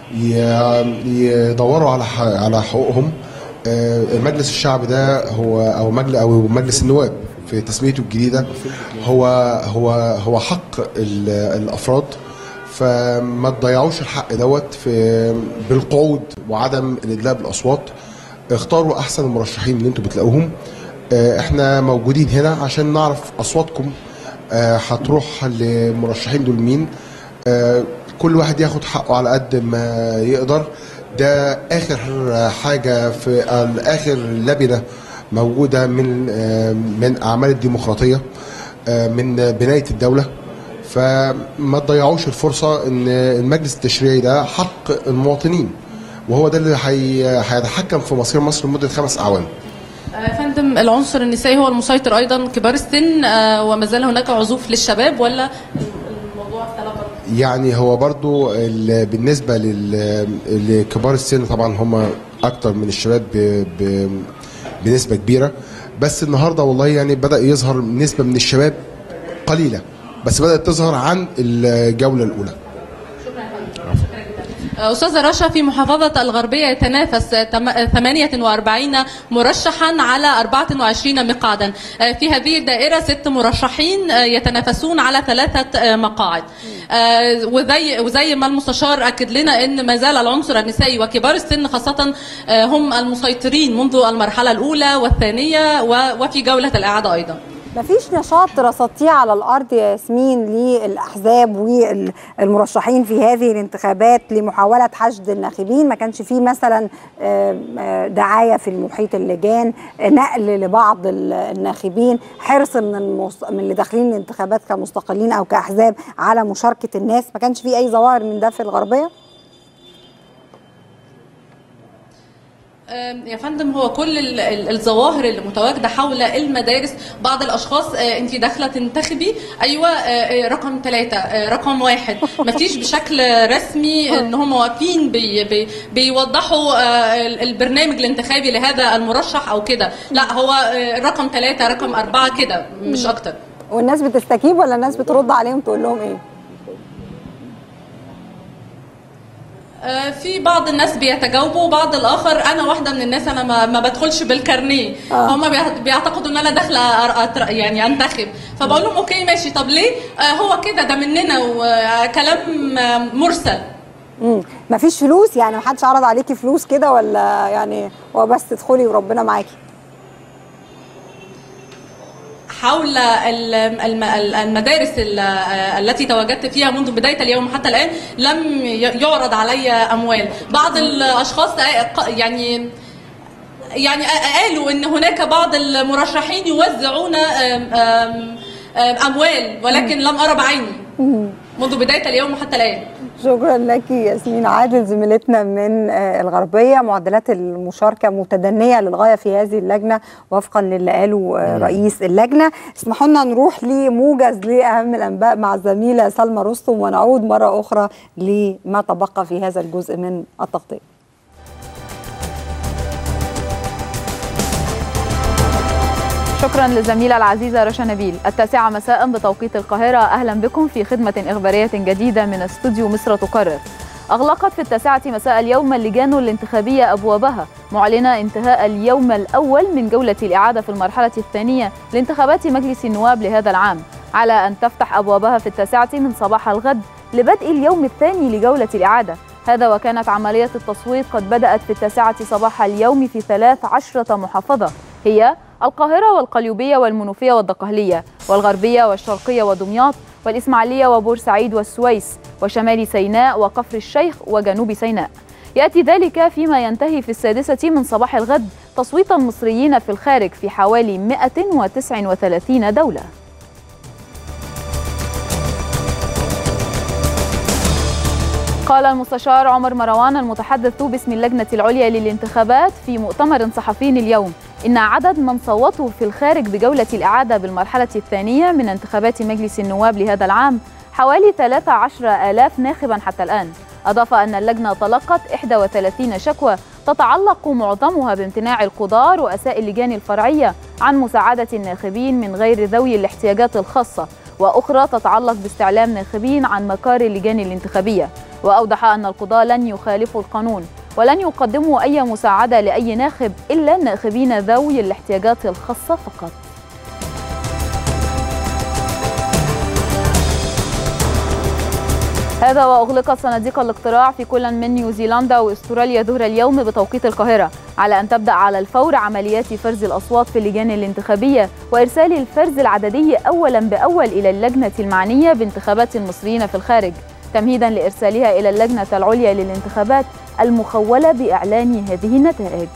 يدوروا على على حقوقهم مجلس الشعب ده هو او مجلس او مجلس النواب في تسميته الجديده هو هو هو حق الافراد فما تضيعوش الحق دوت في بالقعود وعدم الادلاء بالاصوات اختاروا احسن المرشحين اللي انتم بتلاقوهم احنا موجودين هنا عشان نعرف اصواتكم هتروح للمرشحين دول مين كل واحد ياخد حقه على قد ما يقدر ده اخر حاجه في اخر لبنه موجوده من من اعمال الديمقراطيه من بنايه الدوله فما تضيعوش الفرصه ان المجلس التشريعي ده حق المواطنين وهو ده اللي هيتحكم في مصير مصر لمده خمس اعوام. فندم العنصر النسائي هو المسيطر ايضا كبار السن وما زال هناك عزوف للشباب ولا الموضوع اختلف يعني هو برضو بالنسبه لكبار السن طبعا هم اكتر من الشباب بنسبه كبيره بس النهارده والله يعني بدا يظهر نسبه من الشباب قليله بس بدات تظهر عن الجوله الاولى أستاذة رشا في محافظة الغربية يتنافس 48 مرشحا على 24 مقعدا في هذه الدائرة ست مرشحين يتنافسون على ثلاثة مقاعد وزي وزي ما المستشار أكد لنا أن ما زال العنصر النسائي وكبار السن خاصة هم المسيطرين منذ المرحلة الأولى والثانية وفي جولة الإعادة أيضا مفيش نشاط رصدتيه على الارض يا ياسمين للاحزاب والمرشحين في هذه الانتخابات لمحاوله حشد الناخبين ما كانش فيه مثلا دعايه في المحيط اللجان نقل لبعض الناخبين حرص من المص... من اللي داخلين الانتخابات كمستقلين او كاحزاب على مشاركه الناس ما كانش فيه اي ظواهر من ده في الغربيه يا فندم هو كل الظواهر اللي متواجده حول المدارس بعض الاشخاص انت داخله تنتخبي ايوه رقم ثلاثه رقم واحد ما فيش بشكل رسمي ان هم واقفين بي بي بيوضحوا البرنامج الانتخابي لهذا المرشح او كده لا هو رقم ثلاثه رقم اربعه كده مش اكتر والناس بتستجيب ولا الناس بترد عليهم تقول لهم ايه؟ في بعض الناس بيتجاوبوا وبعض الاخر انا واحده من الناس انا ما, ما بدخلش بالكارنيه آه. هم بيعتقدوا ان انا داخله يعني انتخب فبقول لهم اوكي ماشي طب ليه آه هو كده ده مننا وكلام مرسل امم مفيش فلوس يعني محدش عرض عليكي فلوس كده ولا يعني هو بس تدخلي وربنا معاكي حول المدارس التي تواجدت فيها منذ بدايه اليوم حتى الان لم يعرض علي اموال بعض الاشخاص يعني يعني قالوا ان هناك بعض المرشحين يوزعون اموال ولكن لم ارى بعيني منذ بدايه اليوم حتى الان شكرا لك ياسمين عادل زميلتنا من الغربيه معدلات المشاركه متدنيه للغايه في هذه اللجنه وفقا للي قاله رئيس اللجنه اسمحوا لنا نروح لموجز لاهم الانباء مع الزميله سلمى رستم ونعود مره اخرى لما تبقى في هذا الجزء من التغطيه شكرا للزميلة العزيزة رشا نبيل التاسعة مساء بتوقيت القاهرة أهلا بكم في خدمة إخبارية جديدة من استوديو مصر تقرر أغلقت في التاسعة مساء اليوم اللجان الانتخابية أبوابها معلنة انتهاء اليوم الأول من جولة الإعادة في المرحلة الثانية لانتخابات مجلس النواب لهذا العام على أن تفتح أبوابها في التاسعة من صباح الغد لبدء اليوم الثاني لجولة الإعادة هذا وكانت عملية التصويت قد بدأت في التاسعة صباح اليوم في ثلاث عشرة محافظة هي القاهرة والقليوبية والمنوفية والدقهلية والغربية والشرقية ودمياط والإسماعيلية وبورسعيد والسويس وشمال سيناء وكفر الشيخ وجنوب سيناء يأتي ذلك فيما ينتهي في السادسة من صباح الغد تصويت المصريين في الخارج في حوالي 139 دولة قال المستشار عمر مروان المتحدث باسم اللجنة العليا للانتخابات في مؤتمر صحفي اليوم إن عدد من صوتوا في الخارج بجولة الإعادة بالمرحلة الثانية من انتخابات مجلس النواب لهذا العام حوالي 13 آلاف ناخبا حتى الآن أضاف أن اللجنة تلقت 31 شكوى تتعلق معظمها بامتناع القضاة رؤساء اللجان الفرعية عن مساعدة الناخبين من غير ذوي الاحتياجات الخاصة وأخرى تتعلق باستعلام ناخبين عن مكار اللجان الانتخابية وأوضح أن القضاة لن يخالفوا القانون ولن يقدموا أي مساعدة لأي ناخب إلا الناخبين ذوي الاحتياجات الخاصة فقط هذا وأغلقت صناديق الاقتراع في كل من نيوزيلندا وأستراليا ظهر اليوم بتوقيت القاهرة على أن تبدأ على الفور عمليات فرز الأصوات في اللجان الانتخابية وإرسال الفرز العددي أولا بأول إلى اللجنة المعنية بانتخابات المصريين في الخارج تمهيدا لإرسالها إلى اللجنة العليا للانتخابات المخولة بإعلان هذه النتائج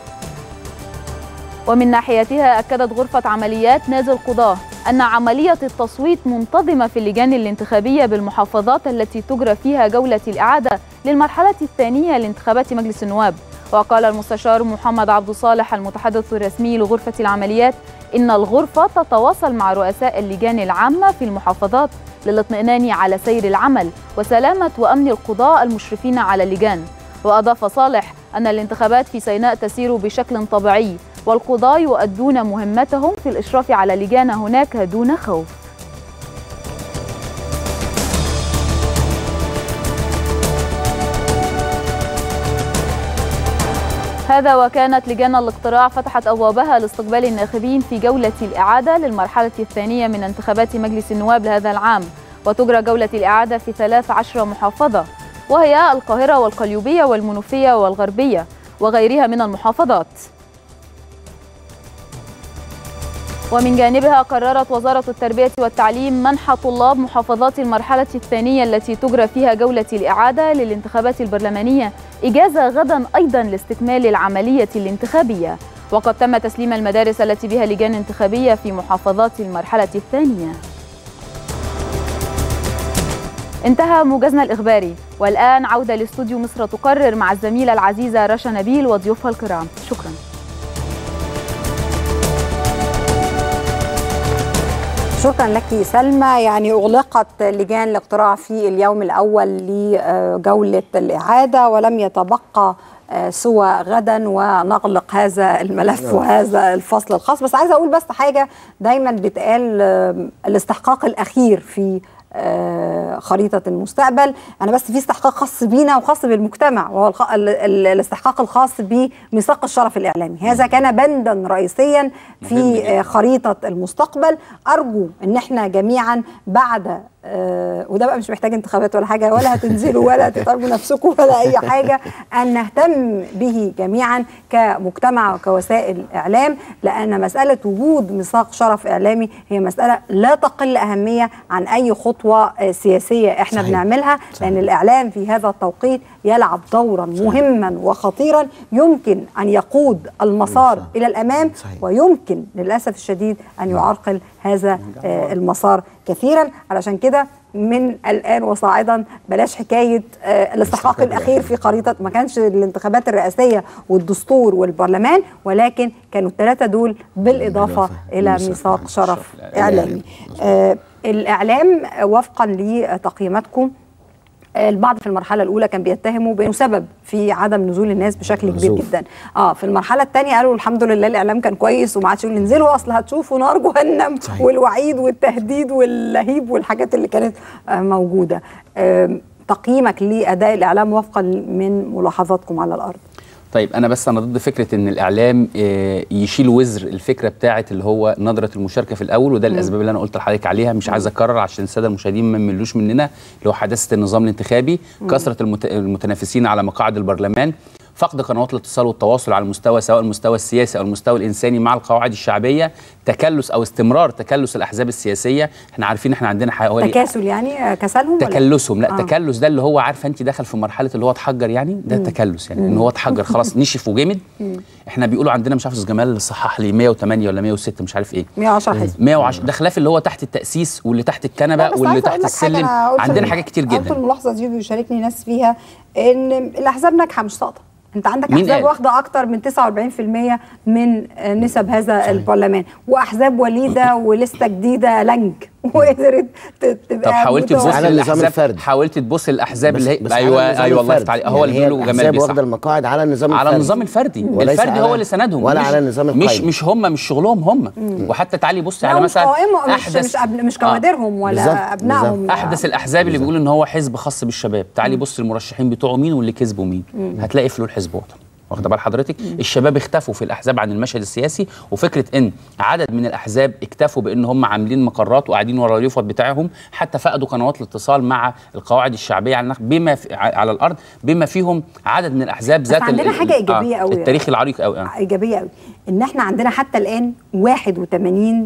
ومن ناحيتها أكدت غرفة عمليات نادي القضاة أن عملية التصويت منتظمة في اللجان الانتخابية بالمحافظات التي تجرى فيها جولة الإعادة للمرحلة الثانية لانتخابات مجلس النواب وقال المستشار محمد عبد صالح المتحدث الرسمي لغرفة العمليات إن الغرفة تتواصل مع رؤساء اللجان العامة في المحافظات للاطمئنان على سير العمل وسلامة وأمن القضاء المشرفين على اللجان وأضاف صالح أن الانتخابات في سيناء تسير بشكل طبيعي والقضاة يؤدون مهمتهم في الإشراف على لجان هناك دون خوف هذا وكانت لجان الاقتراع فتحت أبوابها لاستقبال الناخبين في جولة الإعادة للمرحلة الثانية من انتخابات مجلس النواب لهذا العام وتجرى جولة الإعادة في 13 محافظة وهي القاهرة والقليوبية والمنوفية والغربية وغيرها من المحافظات ومن جانبها قررت وزارة التربية والتعليم منح طلاب محافظات المرحلة الثانية التي تجرى فيها جولة الإعادة للانتخابات البرلمانية إجازة غدا أيضا لاستكمال العملية الانتخابية وقد تم تسليم المدارس التي بها لجان انتخابية في محافظات المرحلة الثانية انتهى موجزنا الإخباري والآن عودة لاستوديو مصر تقرر مع الزميلة العزيزة رشا نبيل وضيوفها الكرام شكراً شكرا لك سلمى يعني اغلقت لجان الاقتراع في اليوم الاول لجوله الاعاده ولم يتبقى سوى غدا ونغلق هذا الملف وهذا الفصل الخاص بس عايزه اقول بس حاجه دايما بتقال الاستحقاق الاخير في خريطة المستقبل أنا بس في استحقاق خاص بينا وخاص بالمجتمع وهو الاستحقاق الخاص بميثاق الشرف الإعلامي هذا كان بندا رئيسيا في خريطة المستقبل أرجو أن احنا جميعا بعد آه وده بقى مش محتاج انتخابات ولا حاجه ولا هتنزلوا ولا تتعبوا نفسكم ولا اي حاجه ان نهتم به جميعا كمجتمع وكوسائل اعلام لان مساله وجود ميثاق شرف اعلامي هي مساله لا تقل اهميه عن اي خطوه آه سياسيه احنا صحيح. بنعملها صحيح. لان الاعلام في هذا التوقيت يلعب دورا صحيح. مهما وخطيرا يمكن ان يقود المسار صحيح. الى الامام صحيح. ويمكن للاسف الشديد ان يعرقل هذا آه المسار كثيرا علشان كده من الان وصاعدا بلاش حكايه آه الاستحقاق الاخير في خريطه ما كانش الانتخابات الرئاسيه والدستور والبرلمان ولكن كانوا الثلاثه دول بالاضافه الى ميثاق شرف اعلامي آه الاعلام وفقا لتقييماتكم البعض في المرحلة الأولى كان بيتهموا بأنه سبب في عدم نزول الناس بشكل كبير جدا. اه في المرحلة الثانية قالوا الحمد لله الإعلام كان كويس وما عادش انزلوا أصل هتشوفوا نار جهنم صحيح. والوعيد والتهديد واللهيب والحاجات اللي كانت آه موجودة. آه تقييمك لأداء الإعلام وفقا من ملاحظاتكم على الأرض. طيب انا بس انا ضد فكره ان الاعلام يشيل وزر الفكره بتاعه اللي هو نظره المشاركه في الاول وده الاسباب اللي انا قلت لحضرتك عليها مش عايز اكرر عشان الساده المشاهدين ما يملوش مننا اللي هو حداثه النظام الانتخابي كثره المت... المتنافسين على مقاعد البرلمان فقد قنوات الاتصال والتواصل على المستوى سواء المستوى السياسي او المستوى الانساني مع القواعد الشعبيه تكلس او استمرار تكلس الاحزاب السياسيه احنا عارفين احنا عندنا حوالي تكاسل يعني آه، كسلهم ولا تكلسهم لا آه. آه. تكلس ده اللي هو عارفه انت دخل في مرحله اللي هو اتحجر يعني ده تكلس يعني ان هو اتحجر خلاص نشف وجمد احنا بيقولوا عندنا مش عارف أستاذ جمال صحح لي 108 ولا 106 مش عارف ايه 110 حزب 110 ده خلاف اللي هو تحت التأسيس واللي تحت الكنبه لا، بس واللي عايزة تحت أقول لك حاجة، السلم أنا قلت عندنا الم- حاجات كتير قلت جدا الملاحظه دي بيشاركني ناس فيها ان الاحزاب ناجحه مش ساقطه انت عندك مين احزاب قال؟ واخده اكتر من 49% من آه، نسب هذا البرلمان واحزاب وليده ولسه جديده لنج وقدرت ت- تبقى طب حاولت متوازنة. تبص على النظام للأحزاب- الفردي. حاولت تبص للاحزاب بس- اللي هي بس على ايوه النظام ايوه الله الفردي. يفتح عليك هو اللي يعني هي بيقولوا جمال الأحزاب بيصح واخده المقاعد على النظام على الفردي. النظام الفردي وليس الفردي على- هو اللي سندهم ولا مش على النظام مش القائم. مش هم مش شغلهم هم وحتى تعالي بصي لا، على مش مثلا قوائمهم مش احدث مش, أبن- مش آه. كوادرهم ولا بالظبط، ابنائهم بالظبط. احدث الاحزاب اللي بيقولوا ان هو حزب خاص بالشباب تعالي بص المرشحين بتوعه مين واللي كسبوا مين هتلاقي فلول حزب وطن واخده بال حضرتك الشباب اختفوا في الاحزاب عن المشهد السياسي وفكره ان عدد من الاحزاب اكتفوا بان هم عاملين مقرات وقاعدين ورا اليفط بتاعهم حتى فقدوا قنوات الاتصال مع القواعد الشعبيه على بما في على الارض بما فيهم عدد من الاحزاب ذات ال- عندنا ال- حاجة إيجابية أوي. التاريخ العريق قوي آه. ايجابيه قوي ان احنا عندنا حتى الان 81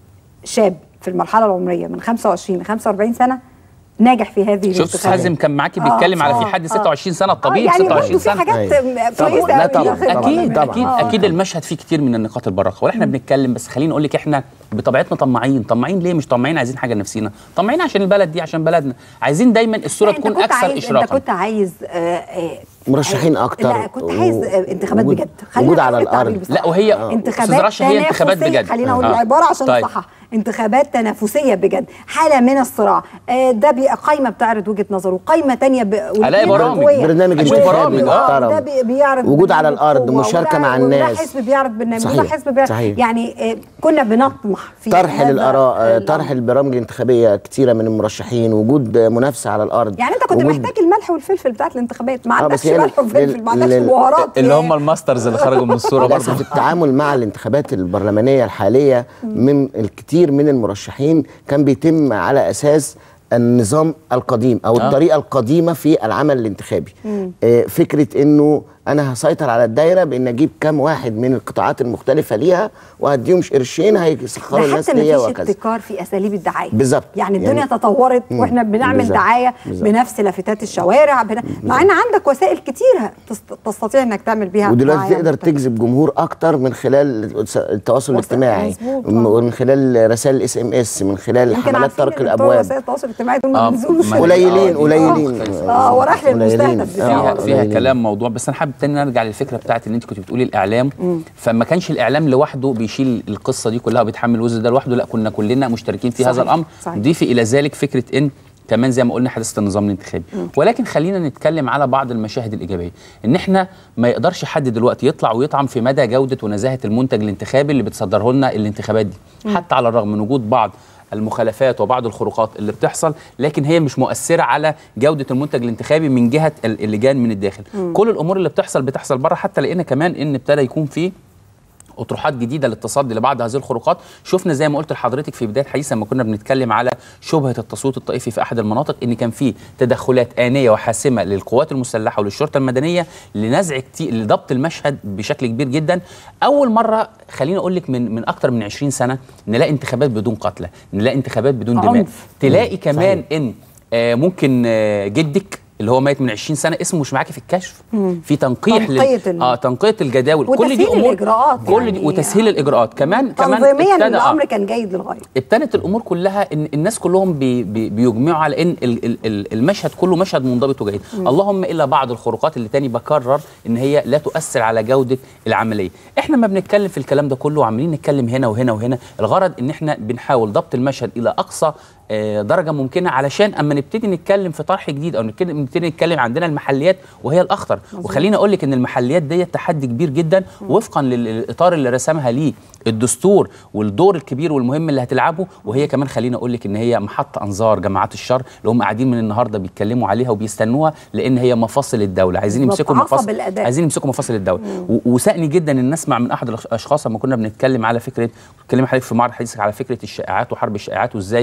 شاب في المرحله العمريه من 25 ل 45 سنه ناجح في هذه شفت الانتخابات حازم كان معاكي آه، بيتكلم على في آه، حد آه. 26 سنه آه، الطبيب يعني 26 برضه في سنه حاجات أيوة. كويسه طبعاً. لا قوي طبعاً. داخل طبعاً. اكيد البرلمان. اكيد آه. اكيد المشهد فيه كتير من النقاط البراقه واحنا بنتكلم بس خليني اقول لك احنا بطبيعتنا طماعين طماعين ليه مش طماعين عايزين حاجه لنفسينا طماعين عشان البلد دي عشان بلدنا عايزين دايما الصوره لا، أنت تكون كنت اكثر عايز انت اشراقا كنت عايز آه، آه، مرشحين آه، أكتر لا كنت عايز آه، انتخابات وجود- بجد خلينا وجود على نقول التعبير الأرض. بصراحة. لا وهي انتخابات أستاذ رشا هي انتخابات تنافسية. بجد خلينا اقول آه. العباره عشان طيب. نصحح انتخابات تنافسيه بجد حاله من الصراع آه، ده بيبقى قايمه بتعرض وجهه نظره قايمه تانية ب... ألاقي برامج. برنامج أشوف انتخابي برامج، آه. محترم. ده بي- بيعرض وجود على برنامج الأرض، قوة، مشاركة وده- مع وده الناس. حزب بيعرض برنامج وده صحيح. حزب بيعرض صحيح. يعني آه، كنا بنطمح في طرح هذا للاراء آه، الأمر. طرح البرامج الانتخابيه كتيره من المرشحين وجود آه، منافسه على الارض يعني انت كنت وجود- محتاج الملح والفلفل بتاعت الانتخابات ما آه، عندكش بس هي ملح لل- وفلفل ما لل- عندكش لل- بهارات اللي يا- هم الماسترز اللي خرجوا من الصوره للاسف برضه التعامل مع الانتخابات البرلمانيه الحاليه من الكثير من المرشحين كان بيتم على اساس النظام القديم او آه. الطريقه القديمه في العمل الانتخابي آه، فكره انه انا هسيطر على الدايره بان اجيب كام واحد من القطاعات المختلفه ليها وهديهم قرشين هيسخروا ده الناس حتى ليا مفيش وهكذا ابتكار في اساليب الدعايه بالظبط. يعني الدنيا يعني- تطورت مم. واحنا بنعمل بالظبط. دعايه بالظبط. بنفس لافتات الشوارع بن... مع ان عندك وسائل كتيره تست... تستطيع انك تعمل بيها ودلوقتي دعاية تقدر مختلفة. تجذب جمهور اكتر من خلال التواصل وسائل- الاجتماعي مظبوط، م- آه. ومن خلال رسائل الاس ام اس من خلال يمكن حملات عارفين طرق إن بتوع الابواب وسائل التواصل الاجتماعي دول ما آه، بينزلوش ما- قليلين آه، قليلين اه وراح قليلين. للمستهدف آه، فيها بتاعه فيها قليلين. كلام موضوع بس انا حابب تاني نرجع للفكره بتاعت اللي انت كنت بتقولي الاعلام فما كانش الاعلام لوحده بيشيل القصه دي كلها وبيتحمل الوزن ده لوحده لا كنا كلنا مشتركين في صحيح، هذا الامر صحيح. ضيفي الى ذلك فكره ان كمان زي ما قلنا حدثت النظام الانتخابي ولكن خلينا نتكلم على بعض المشاهد الايجابيه ان احنا ما يقدرش حد دلوقتي يطلع ويطعن في مدى جوده ونزاهه المنتج الانتخابي اللي بتصدره لنا الانتخابات دي حتى على الرغم من وجود بعض المخالفات وبعض الخروقات اللي بتحصل لكن هي مش مؤثره على جوده المنتج الانتخابي من جهه ال- اللجان من الداخل كل الامور اللي بتحصل بتحصل بره حتى لقينا كمان ان ابتدى يكون في اطروحات جديده للتصدي لبعض هذه الخروقات شفنا زي ما قلت لحضرتك في بدايه الحديث لما كنا بنتكلم على شبهه التصويت الطائفي في احد المناطق ان كان في تدخلات انيه وحاسمه للقوات المسلحه وللشرطه المدنيه لنزع كتير لضبط المشهد بشكل كبير جدا اول مره خليني اقول لك من من اكتر من 20 سنه نلاقي انتخابات بدون قتلى نلاقي انتخابات بدون دماء عنف. تلاقي كمان ان آه ممكن آه جدك اللي هو ميت من 20 سنه اسمه مش معاكي في الكشف في تنقيح تنقية ال- اه تنقيه الجداول كل دي وتسهيل امور الإجراءات كل يعني. دي وتسهيل الاجراءات كمان كمان تنظيميا ابتدى- الامر آه. كان جيد للغايه ابتدت الامور كلها ان الناس كلهم بي بي بيجمعوا على ان ال ال ال المشهد كله مشهد منضبط وجيد اللهم الا بعض الخروقات اللي تاني بكرر ان هي لا تؤثر على جوده العمليه احنا ما بنتكلم في الكلام ده كله وعمالين نتكلم هنا وهنا وهنا الغرض ان احنا بنحاول ضبط المشهد الى اقصى آه، درجه ممكنه علشان اما نبتدي نتكلم في طرح جديد او نبتدي نبتدي نتكلم عندنا المحليات وهي الاخطر وخليني اقول لك ان المحليات ديت تحدي كبير جدا وفقا لل- للاطار اللي رسمها ليه الدستور والدور الكبير والمهم اللي هتلعبه وهي كمان خليني اقول لك ان هي محط انظار جماعات الشر اللي هم قاعدين من النهارده بيتكلموا عليها وبيستنوها لان هي مفاصل الدوله عايزين بالظبط، يمسكوا عصب مفاصل الأداء. عايزين يمسكوا مفاصل الدوله و- وسأني جدا ان نسمع من احد الاشخاص لما كنا بنتكلم على فكره بتكلم حضرتك في معرض حديثك على فكره الشائعات وحرب الشائعات وازاي ان احنا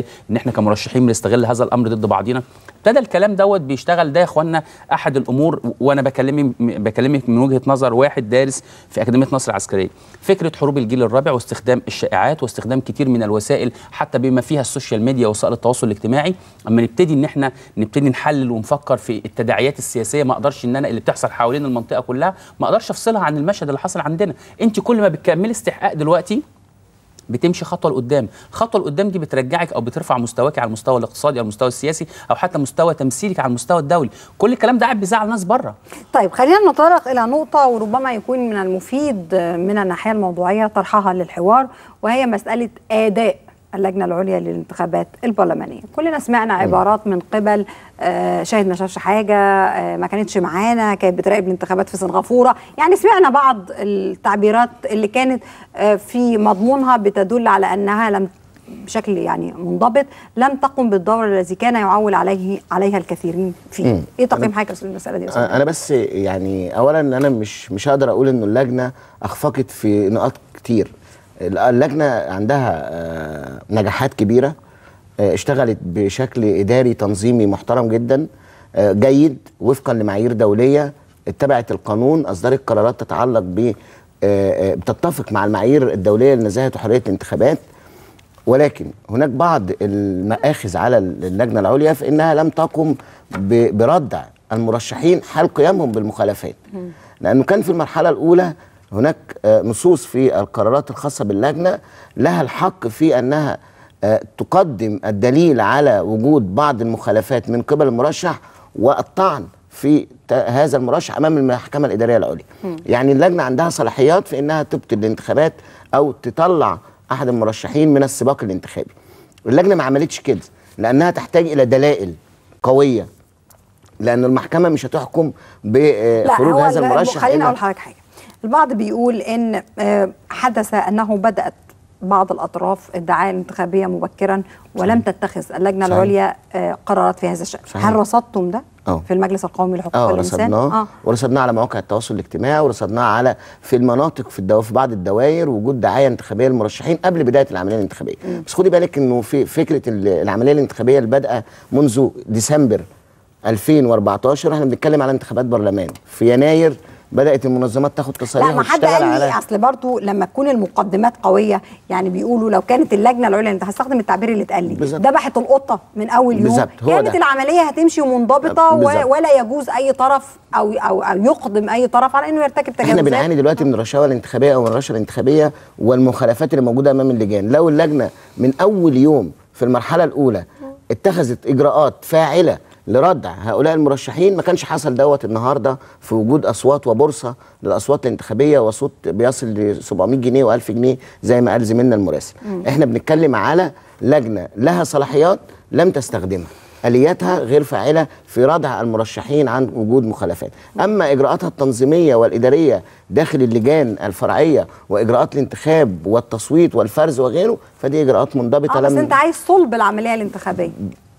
احنا كمرشحين بنستغل هذا الامر ضد بعضينا ابتدى الكلام دوت بيشتغل ده يا اخوانا احد الامور وانا بكلمك بكلمك من وجهه نظر واحد دارس في اكاديميه مصر العسكريه فكره حروب الجيل الرابع واستخدام الشائعات واستخدام كتير من الوسائل حتى بما فيها السوشيال ميديا وسائل التواصل الاجتماعي اما نبتدي ان احنا نبتدي نحلل ونفكر في التداعيات السياسيه ما اقدرش ان انا اللي بتحصل حوالين المنطقه كلها ما اقدرش افصلها عن المشهد اللي حصل عندنا انت كل ما بتكملي استحقاق دلوقتي بتمشي خطوه لقدام الخطوه لقدام دي بترجعك او بترفع مستواك على المستوى الاقتصادي او المستوى السياسي او حتى مستوى تمثيلك على المستوى الدولي كل الكلام ده قاعد بيزعل ناس بره طيب خلينا نتطرق الى نقطه وربما يكون من المفيد من الناحيه الموضوعيه طرحها للحوار وهي مساله اداء اللجنه العليا للانتخابات البرلمانيه كلنا سمعنا عبارات من قبل آه، شاهد ما شافش حاجه آه، ما كانتش معانا كانت بتراقب الانتخابات في سنغافوره يعني سمعنا بعض التعبيرات اللي كانت آه، في مضمونها بتدل على انها لم بشكل يعني منضبط لم تقم بالدور الذي كان يعول عليه عليها الكثيرين فيه مم. ايه تقييم حضرتك في المساله دي يا أستاذ؟ انا بس يعني اولا انا مش مش هقدر اقول انه اللجنه اخفقت في نقاط كتير اللجنه عندها آه، نجاحات كبيره آه، اشتغلت بشكل اداري تنظيمي محترم جدا آه، جيد وفقا لمعايير دوليه اتبعت القانون اصدرت قرارات تتعلق ب آه، آه، بتتفق مع المعايير الدوليه لنزاهه وحريه الانتخابات ولكن هناك بعض المآخذ على اللجنة العليا في أنها لم تقم ب- بردع المرشحين حال قيامهم بالمخالفات لأنه كان في المرحلة الأولى هناك آه، نصوص في القرارات الخاصة باللجنة لها الحق في أنها آه، تقدم الدليل على وجود بعض المخالفات من قبل المرشح والطعن في ت- هذا المرشح امام المحكمه الاداريه العليا. يعني اللجنه عندها صلاحيات في انها تبطل الانتخابات او تطلع احد المرشحين من السباق الانتخابي. اللجنه ما عملتش كده لانها تحتاج الى دلائل قويه لان المحكمه مش هتحكم بخروج هذا ال- المرشح خليني إلا- اقول لحضرتك حاجه البعض بيقول ان آه، حدث انه بدات بعض الاطراف الدعايه الانتخابيه مبكرا ولم تتخذ اللجنه صحيح. العليا آه، قرارات في هذا الشان صحيح. هل رصدتم ده آه. في المجلس القومي لحقوق اه الانسان رصدناه ورصدناه على مواقع التواصل الاجتماعي ورصدناه على في المناطق في الدو في بعض الدوائر وجود دعايه انتخابيه للمرشحين قبل بدايه العمليه الانتخابيه بس خدي بالك انه في فكره ال- العمليه الانتخابيه اللي بادئه منذ ديسمبر 2014 احنا بنتكلم على انتخابات برلمان في يناير بدات المنظمات تاخد تصاريح لا ما حد وتشتغل قال على لي اصل برضه لما تكون المقدمات قويه يعني بيقولوا لو كانت اللجنه العليا انت هستخدم التعبير اللي اتقال لي بالظبط. ذبحت القطه من اول يوم بالظبط، هو كانت ده. العمليه هتمشي منضبطه و- بالظبط. ولا يجوز اي طرف او او, أو يقدم اي طرف على انه يرتكب تجاوزات احنا بنعاني دلوقتي من الرشاوى الانتخابيه او من الرشوه الانتخابيه والمخالفات اللي موجوده امام اللجان لو اللجنه من اول يوم في المرحله الاولى اتخذت اجراءات فاعله لردع هؤلاء المرشحين ما كانش حصل دوت النهارده في وجود اصوات وبورصه للاصوات الانتخابيه وصوت بيصل ل 700 جنيه و1000 جنيه زي ما قال زميلنا المراسل احنا بنتكلم على لجنه لها صلاحيات لم تستخدمها الياتها غير فاعله في ردع المرشحين عن وجود مخالفات اما اجراءاتها التنظيميه والاداريه داخل اللجان الفرعيه واجراءات الانتخاب والتصويت والفرز وغيره فدي اجراءات منضبطه اه بس انت عايز صلب العمليه الانتخابيه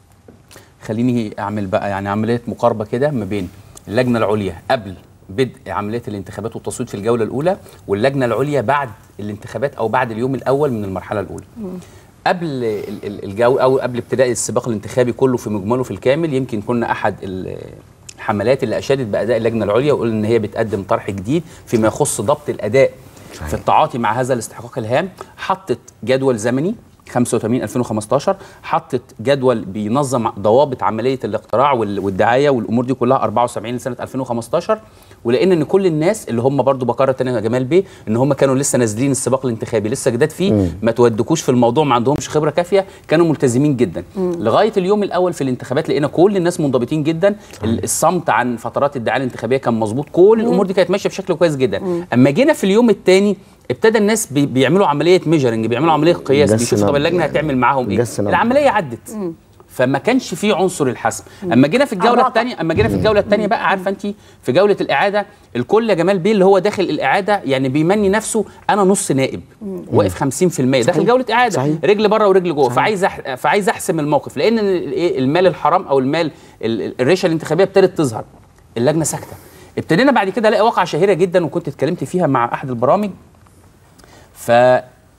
خليني اعمل بقى يعني عمليه مقاربه كده ما بين اللجنه العليا قبل بدء عمليه الانتخابات والتصويت في الجوله الاولى واللجنه العليا بعد الانتخابات او بعد اليوم الاول من المرحله الاولى قبل ال- ال- الجو او قبل ابتداء السباق الانتخابي كله في مجمله في الكامل يمكن كنا احد ال- الحملات اللي اشادت باداء اللجنه العليا وقلنا ان هي بتقدم طرح جديد فيما يخص ضبط الاداء صحيح. في التعاطي مع هذا الاستحقاق الهام حطت جدول زمني 85 2015 حطت جدول بينظم ضوابط عمليه الاقتراع وال- والدعايه والامور دي كلها 74 لسنه 2015 ولقينا ان كل الناس اللي هم برضو بكرر تاني يا جمال بيه ان هم كانوا لسه نازلين السباق الانتخابي لسه جداد فيه ما تودكوش في الموضوع ما عندهمش خبره كافيه كانوا ملتزمين جدا لغايه اليوم الاول في الانتخابات لقينا كل الناس منضبطين جدا ال- الصمت عن فترات الدعايه الانتخابيه كان مظبوط كل الامور دي كانت ماشيه بشكل كويس جدا اما جينا في اليوم الثاني ابتدى الناس بي بيعملوا عمليه ميجرنج بيعملوا عمليه قياس جس بيشوفوا طب نبض اللجنه يعني. هتعمل معاهم ايه جس نبض. العمليه عدت فما كانش في عنصر الحسم اما جينا في الجوله الرقم. الثانيه اما جينا في الجوله الثانيه بقى عارفه انت في جوله الاعاده الكل يا جمال بيه اللي هو داخل الاعاده يعني بيمني نفسه انا نص نائب واقف 50% داخل جوله اعاده صحيح. رجل بره ورجل جوه فعايز أح... فعايز احسم الموقف لان ال- إيه المال الحرام او المال ال- ال- الريشه الانتخابيه ابتدت تظهر اللجنه ساكته ابتدينا بعد كده الاقي واقعه شهيره جدا وكنت اتكلمت فيها مع احد البرامج ف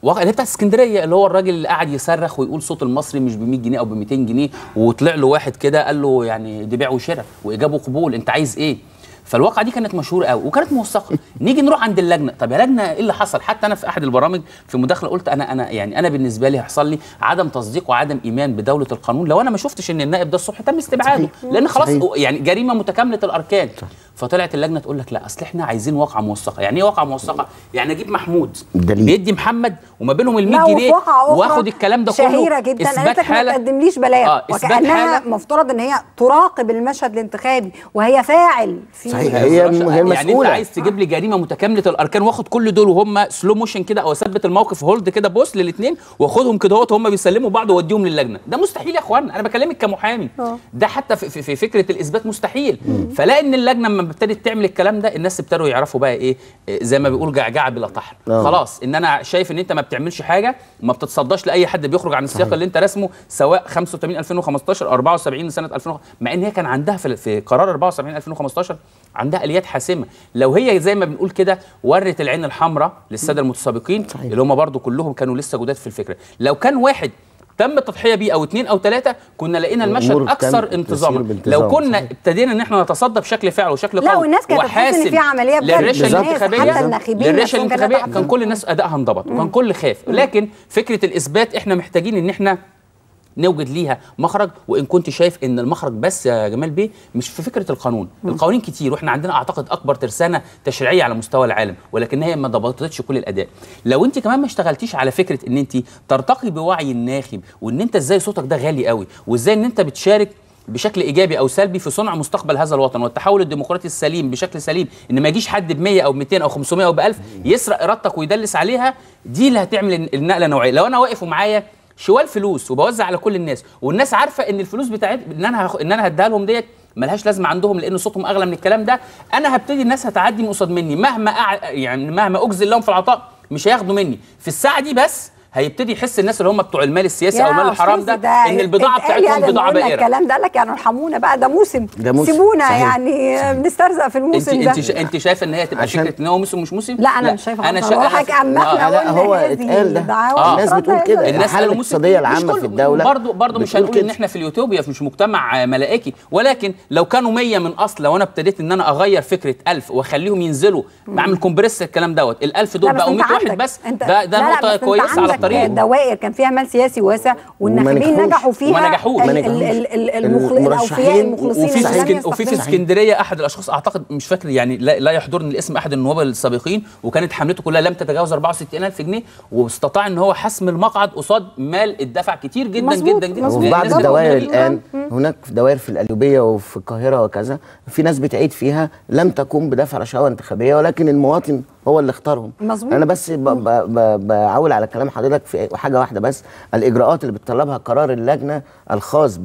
واقع اللي هي بتاعت اسكندريه اللي هو الراجل اللي قاعد يصرخ ويقول صوت المصري مش ب 100 جنيه او ب 200 جنيه وطلع له واحد كده قال له يعني دي بيع وشراء واجابه قبول انت عايز ايه؟ فالواقعه دي كانت مشهوره قوي وكانت موثقه نيجي نروح عند اللجنه طب يا لجنه ايه اللي حصل حتى انا في احد البرامج في مداخله قلت انا انا يعني انا بالنسبه لي هيحصل لي عدم تصديق وعدم ايمان بدوله القانون لو انا ما شفتش ان النائب ده الصبح تم استبعاده لان خلاص صحيح. يعني جريمه متكامله الاركان فطلعت اللجنه تقول لك لا اصل احنا عايزين واقعه موثقه يعني ايه واقعه موثقه يعني اجيب محمود دليل. بيدي محمد وما بينهم ال لا 100 جنيه وفي واقعة أخرى واخد الكلام ده كله شهيرة جدا إثبات قالت لك ما حالة. تقدمليش بلاغ آه، إثبات وكأنها حالة. مفترض ان هي تراقب المشهد الانتخابي وهي فاعل في صحيح. يا هي رشا، هي يعني انت المسؤولة. عايز تجيب لي جريمه متكامله الاركان واخد كل دول وهم سلو موشن كده او اثبت الموقف هولد كده بوس للاثنين واخدهم كده اهوت وهم بيسلموا بعض واوديهم للجنه ده مستحيل يا اخوانا انا بكلمك كمحامي ده حتى في, في, في فكره الاثبات مستحيل فلا ان اللجنه لما ابتدت تعمل الكلام ده الناس ابتدوا يعرفوا بقى ايه إيه زي ما بيقول جعجعه بلا طحن آه. خلاص ان انا شايف ان انت ما بتعملش حاجه ما بتتصداش لاي حد بيخرج عن السياق اللي انت رسمه سواء 85 2015 او 74 سنه 2000 مع ان هي كان عندها في, في قرار 74 2015 عندها اليات حاسمه لو هي زي ما بنقول كده ورت العين الحمراء للساده المتسابقين صحيح. اللي هم برضو كلهم كانوا لسه جداد في الفكره لو كان واحد تم التضحيه بيه او اثنين او ثلاثه كنا لقينا المشهد الأمور اكثر تم انتظاما تسير بانتظام، لو كنا صحيح. ابتدينا ان احنا نتصدى بشكل فعل وشكل لا قوي والناس كانت تحس ان وحاسم في عمليه بجد للرشا الناس الانتخابيه حتى الناخبين للرشا نفسهم كانت الانتخابيه تحت- كان كل الناس ادائها انضبط وكان كل خاف لكن فكره الاثبات احنا محتاجين ان احنا نوجد ليها مخرج وان كنت شايف ان المخرج بس يا جمال بيه مش في فكره القانون القوانين كتير واحنا عندنا اعتقد اكبر ترسانه تشريعيه على مستوى العالم ولكن هي ما ضبطتش كل الاداء لو انت كمان ما اشتغلتيش على فكره ان انت ترتقي بوعي الناخب وان انت ازاي صوتك ده غالي قوي وازاي ان انت بتشارك بشكل ايجابي او سلبي في صنع مستقبل هذا الوطن والتحول الديمقراطي السليم بشكل سليم ان ما يجيش حد ب 100 او 200 او 500 او ب 1000 يسرق ارادتك ويدلس عليها دي اللي هتعمل النقله النوعيه لو انا واقف ومعايا شوال فلوس وبوزع على كل الناس والناس عارفه ان الفلوس بتاعت ان انا هخ... ان انا هديها لهم ديت ملهاش لازمه عندهم لان صوتهم اغلى من الكلام ده انا هبتدي الناس هتعدي من قصاد مني مهما أع... يعني مهما اجزل لهم في العطاء مش هياخدوا مني في الساعه دي بس هيبتدي يحس الناس اللي هم بتوع المال السياسي او المال الحرام ده, ان البضاعه اتقال يعني بتاعتهم بضاعه لما قلنا بائره الكلام ده قال لك يعني ارحمونا بقى ده موسم ده موسم. سيبونا صحيح. يعني بنسترزق في انت الموسم ده انت شا- انت شايفه ان هي تبقى عشان- فكره ان هو موسم مش موسم لا انا مش شايفه انا خالص. شا... أنا بقول لك اما آه، احنا لا، قلنا هو هذه اتقال ده. الدعاوى آه. الناس أفرادنا بتقول كده. يقدروا- الناس الحالة قالوا الاقتصادية موسم. مش العامة كل- في الدولة برضو برضو مش بتقول هنقول ان كده. احنا في اليوتوبيا مش مجتمع ملائكي ولكن لو كانوا 100 من اصل لو انا ابتديت ان انا اغير فكره 1000 واخليهم ينزلوا بعمل كومبريس الكلام دوت ال 1000 لا، دول بس بقوا أنت 100 واحد عندك- بس أنت- ده ده لا، لا، نقطه بس أنت كويسه على عندك الطريق دوائر كان فيها مال سياسي واسع والناخبين نجحوش. نجحوا فيها وما نجحوش. ال- ما ال- نجحوش. ال- ال- المخل- الاوفياء المرشحين المخلصين وفي اللي في لم اسكن وفي في يستخدموا. اسكندريه احد الاشخاص اعتقد مش فاكر يعني لا, لا يحضرني الاسم احد النواب السابقين وكانت حملته كلها لم تتجاوز 64000 جنيه واستطاع ان هو حسم المقعد قصاد مال الدفع كتير جدا مظبوط، جدا جدا مظبوط. وفي بعض الناس الدوائر بتقول- الان هناك في دوائر في القليوبيه وفي القاهره وكذا في ناس بتعيد فيها لم تقوم بدفع رشاوى انتخابيه ولكن المواطن هو اللي اختارهم مظبوط. انا بس ب- ب- ب- بعول على كلام حضرتك في حاجه واحده بس الاجراءات اللي بتطلبها قرار اللجنه الخاص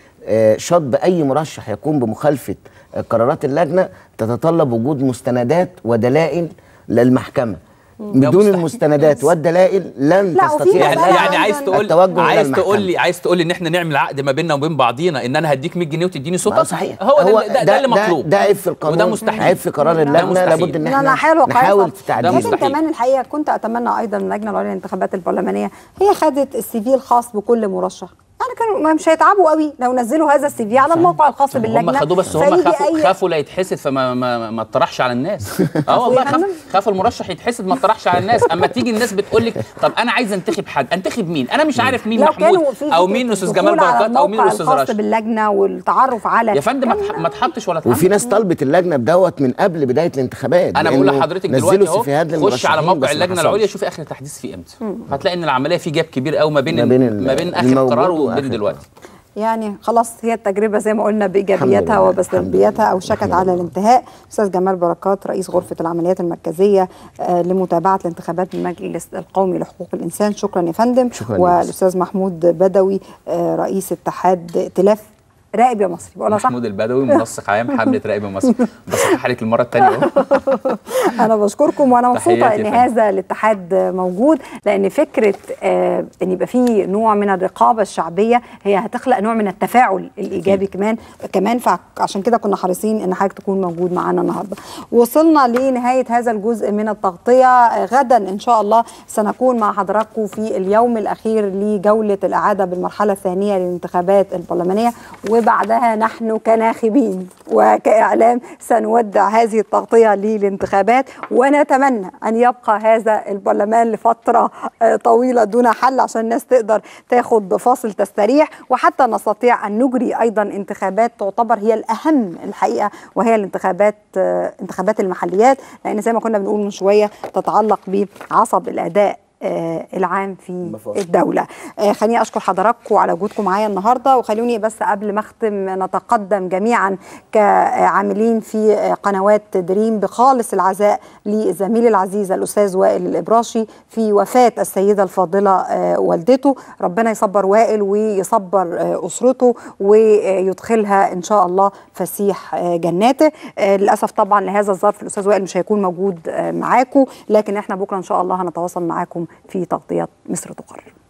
بشطب اي مرشح يقوم بمخالفه قرارات اللجنه تتطلب وجود مستندات ودلائل للمحكمه بدون مستحيل. المستندات والدلائل لن لا، وفي تستطيع يعني لا، لا، يعني لا، عايز لا. تقول التوجه إلى عايز المحكمة. تقول لي عايز تقول لي ان احنا نعمل عقد ما بيننا وبين بعضينا ان انا هديك 100 جنيه وتديني ما صوتك صحيح هو ده, ده, ده اللي مطلوب ده عيب في القانون وده مستحيل عيب في قرار اللجنه مستحيل. لابد ان لا احنا لا حلو نحاول في ده لكن تعديله مستحيل. كمان الحقيقه كنت اتمنى ايضا من اللجنه العليا للانتخابات البرلمانيه هي خدت السي في الخاص بكل مرشح يعني كانوا ما- مش هيتعبوا قوي لو نزلوا هذا السي في على الموقع الخاص هم باللجنه خدوه بس هم فيجي خافوا أي- خافوا لا يتحسد فما ما, ما اطرحش على الناس اه والله يا خاف فندم؟ خاف المرشح يتحسد ما اطرحش على الناس اما تيجي الناس بتقول لك طب انا عايز انتخب حد انتخب مين انا مش عارف مين لو محمود كانوا في او فكرة مين استاذ الدخول جمال على بركات او مين الموقع الاستاذ الخاص راشد باللجنه والتعرف على يا فندم ما كان- تح- ما اتحطش ولا وفي اتعمل. ناس طلبت اللجنه بدوت من قبل بدايه الانتخابات انا بقول لأنه لحضرتك نزلوا دلوقتي سيفيهات اهو خش على للمرشحين موقع بس ما اللجنه حصلش. العليا شوفي اخر تحديث فيه امتى هتلاقي ان العمليه في جاب كبير قوي ما بين ما ال- بين ال- ما بين اخر الموجود قرار وآخر وبين قرار. دلوقتي يعني خلاص هي التجربه زي ما قلنا بايجابياتها الحمد لله. وبسلبياتها او شكت الحمد على لله. الانتهاء استاذ جمال بركات رئيس غرفه العمليات المركزيه آه، لمتابعه الانتخابات من المجلس القومي لحقوق الانسان شكرا يا فندم شكراً لك. والاستاذ محمود بدوي آه، رئيس اتحاد ائتلاف راقب يا مصري بقولها صح محمود البدوي منسق عام حمله راقب مصر بصحح لك المره الثانيه انا بشكركم وانا مبسوطه تحياتي ان يا فندم. هذا الاتحاد موجود لان فكره آه ان يبقى في نوع من الرقابه الشعبيه هي هتخلق نوع من التفاعل الايجابي كمان كمان فعشان كده كنا حريصين ان حضرتك تكون موجود معانا النهارده وصلنا لنهايه هذا الجزء من التغطيه آه، غدا ان شاء الله سنكون مع حضراتكم في اليوم الاخير لجوله الاعاده بالمرحله الثانيه للانتخابات البرلمانيه وبعدها نحن كناخبين وكاعلام سنودع هذه التغطيه للانتخابات ونتمنى ان يبقى هذا البرلمان لفتره آه، طويله دون حل عشان الناس تقدر تاخد فاصل تستريح وحتى نستطيع ان نجري ايضا انتخابات تعتبر هي الاهم الحقيقه وهي الانتخابات آه، انتخابات المحليات لان زي ما كنا بنقول من شويه تتعلق بعصب الاداء آه، العام في مفاصل. الدولة آه، خليني أشكر حضراتكم على وجودكم معايا النهاردة وخلوني بس قبل ما أختم نتقدم جميعا كعاملين في آه، قنوات دريم بخالص العزاء لزميلي العزيز الأستاذ وائل الإبراشي في وفاة السيدة الفاضلة آه، والدته ربنا يصبر وائل ويصبر آه، أسرته ويدخلها إن شاء الله فسيح آه، جناته آه، للأسف طبعا لهذا الظرف الأستاذ وائل مش هيكون موجود آه، معاكم لكن احنا بكرة إن شاء الله هنتواصل معاكم في تغطية مصر تقرر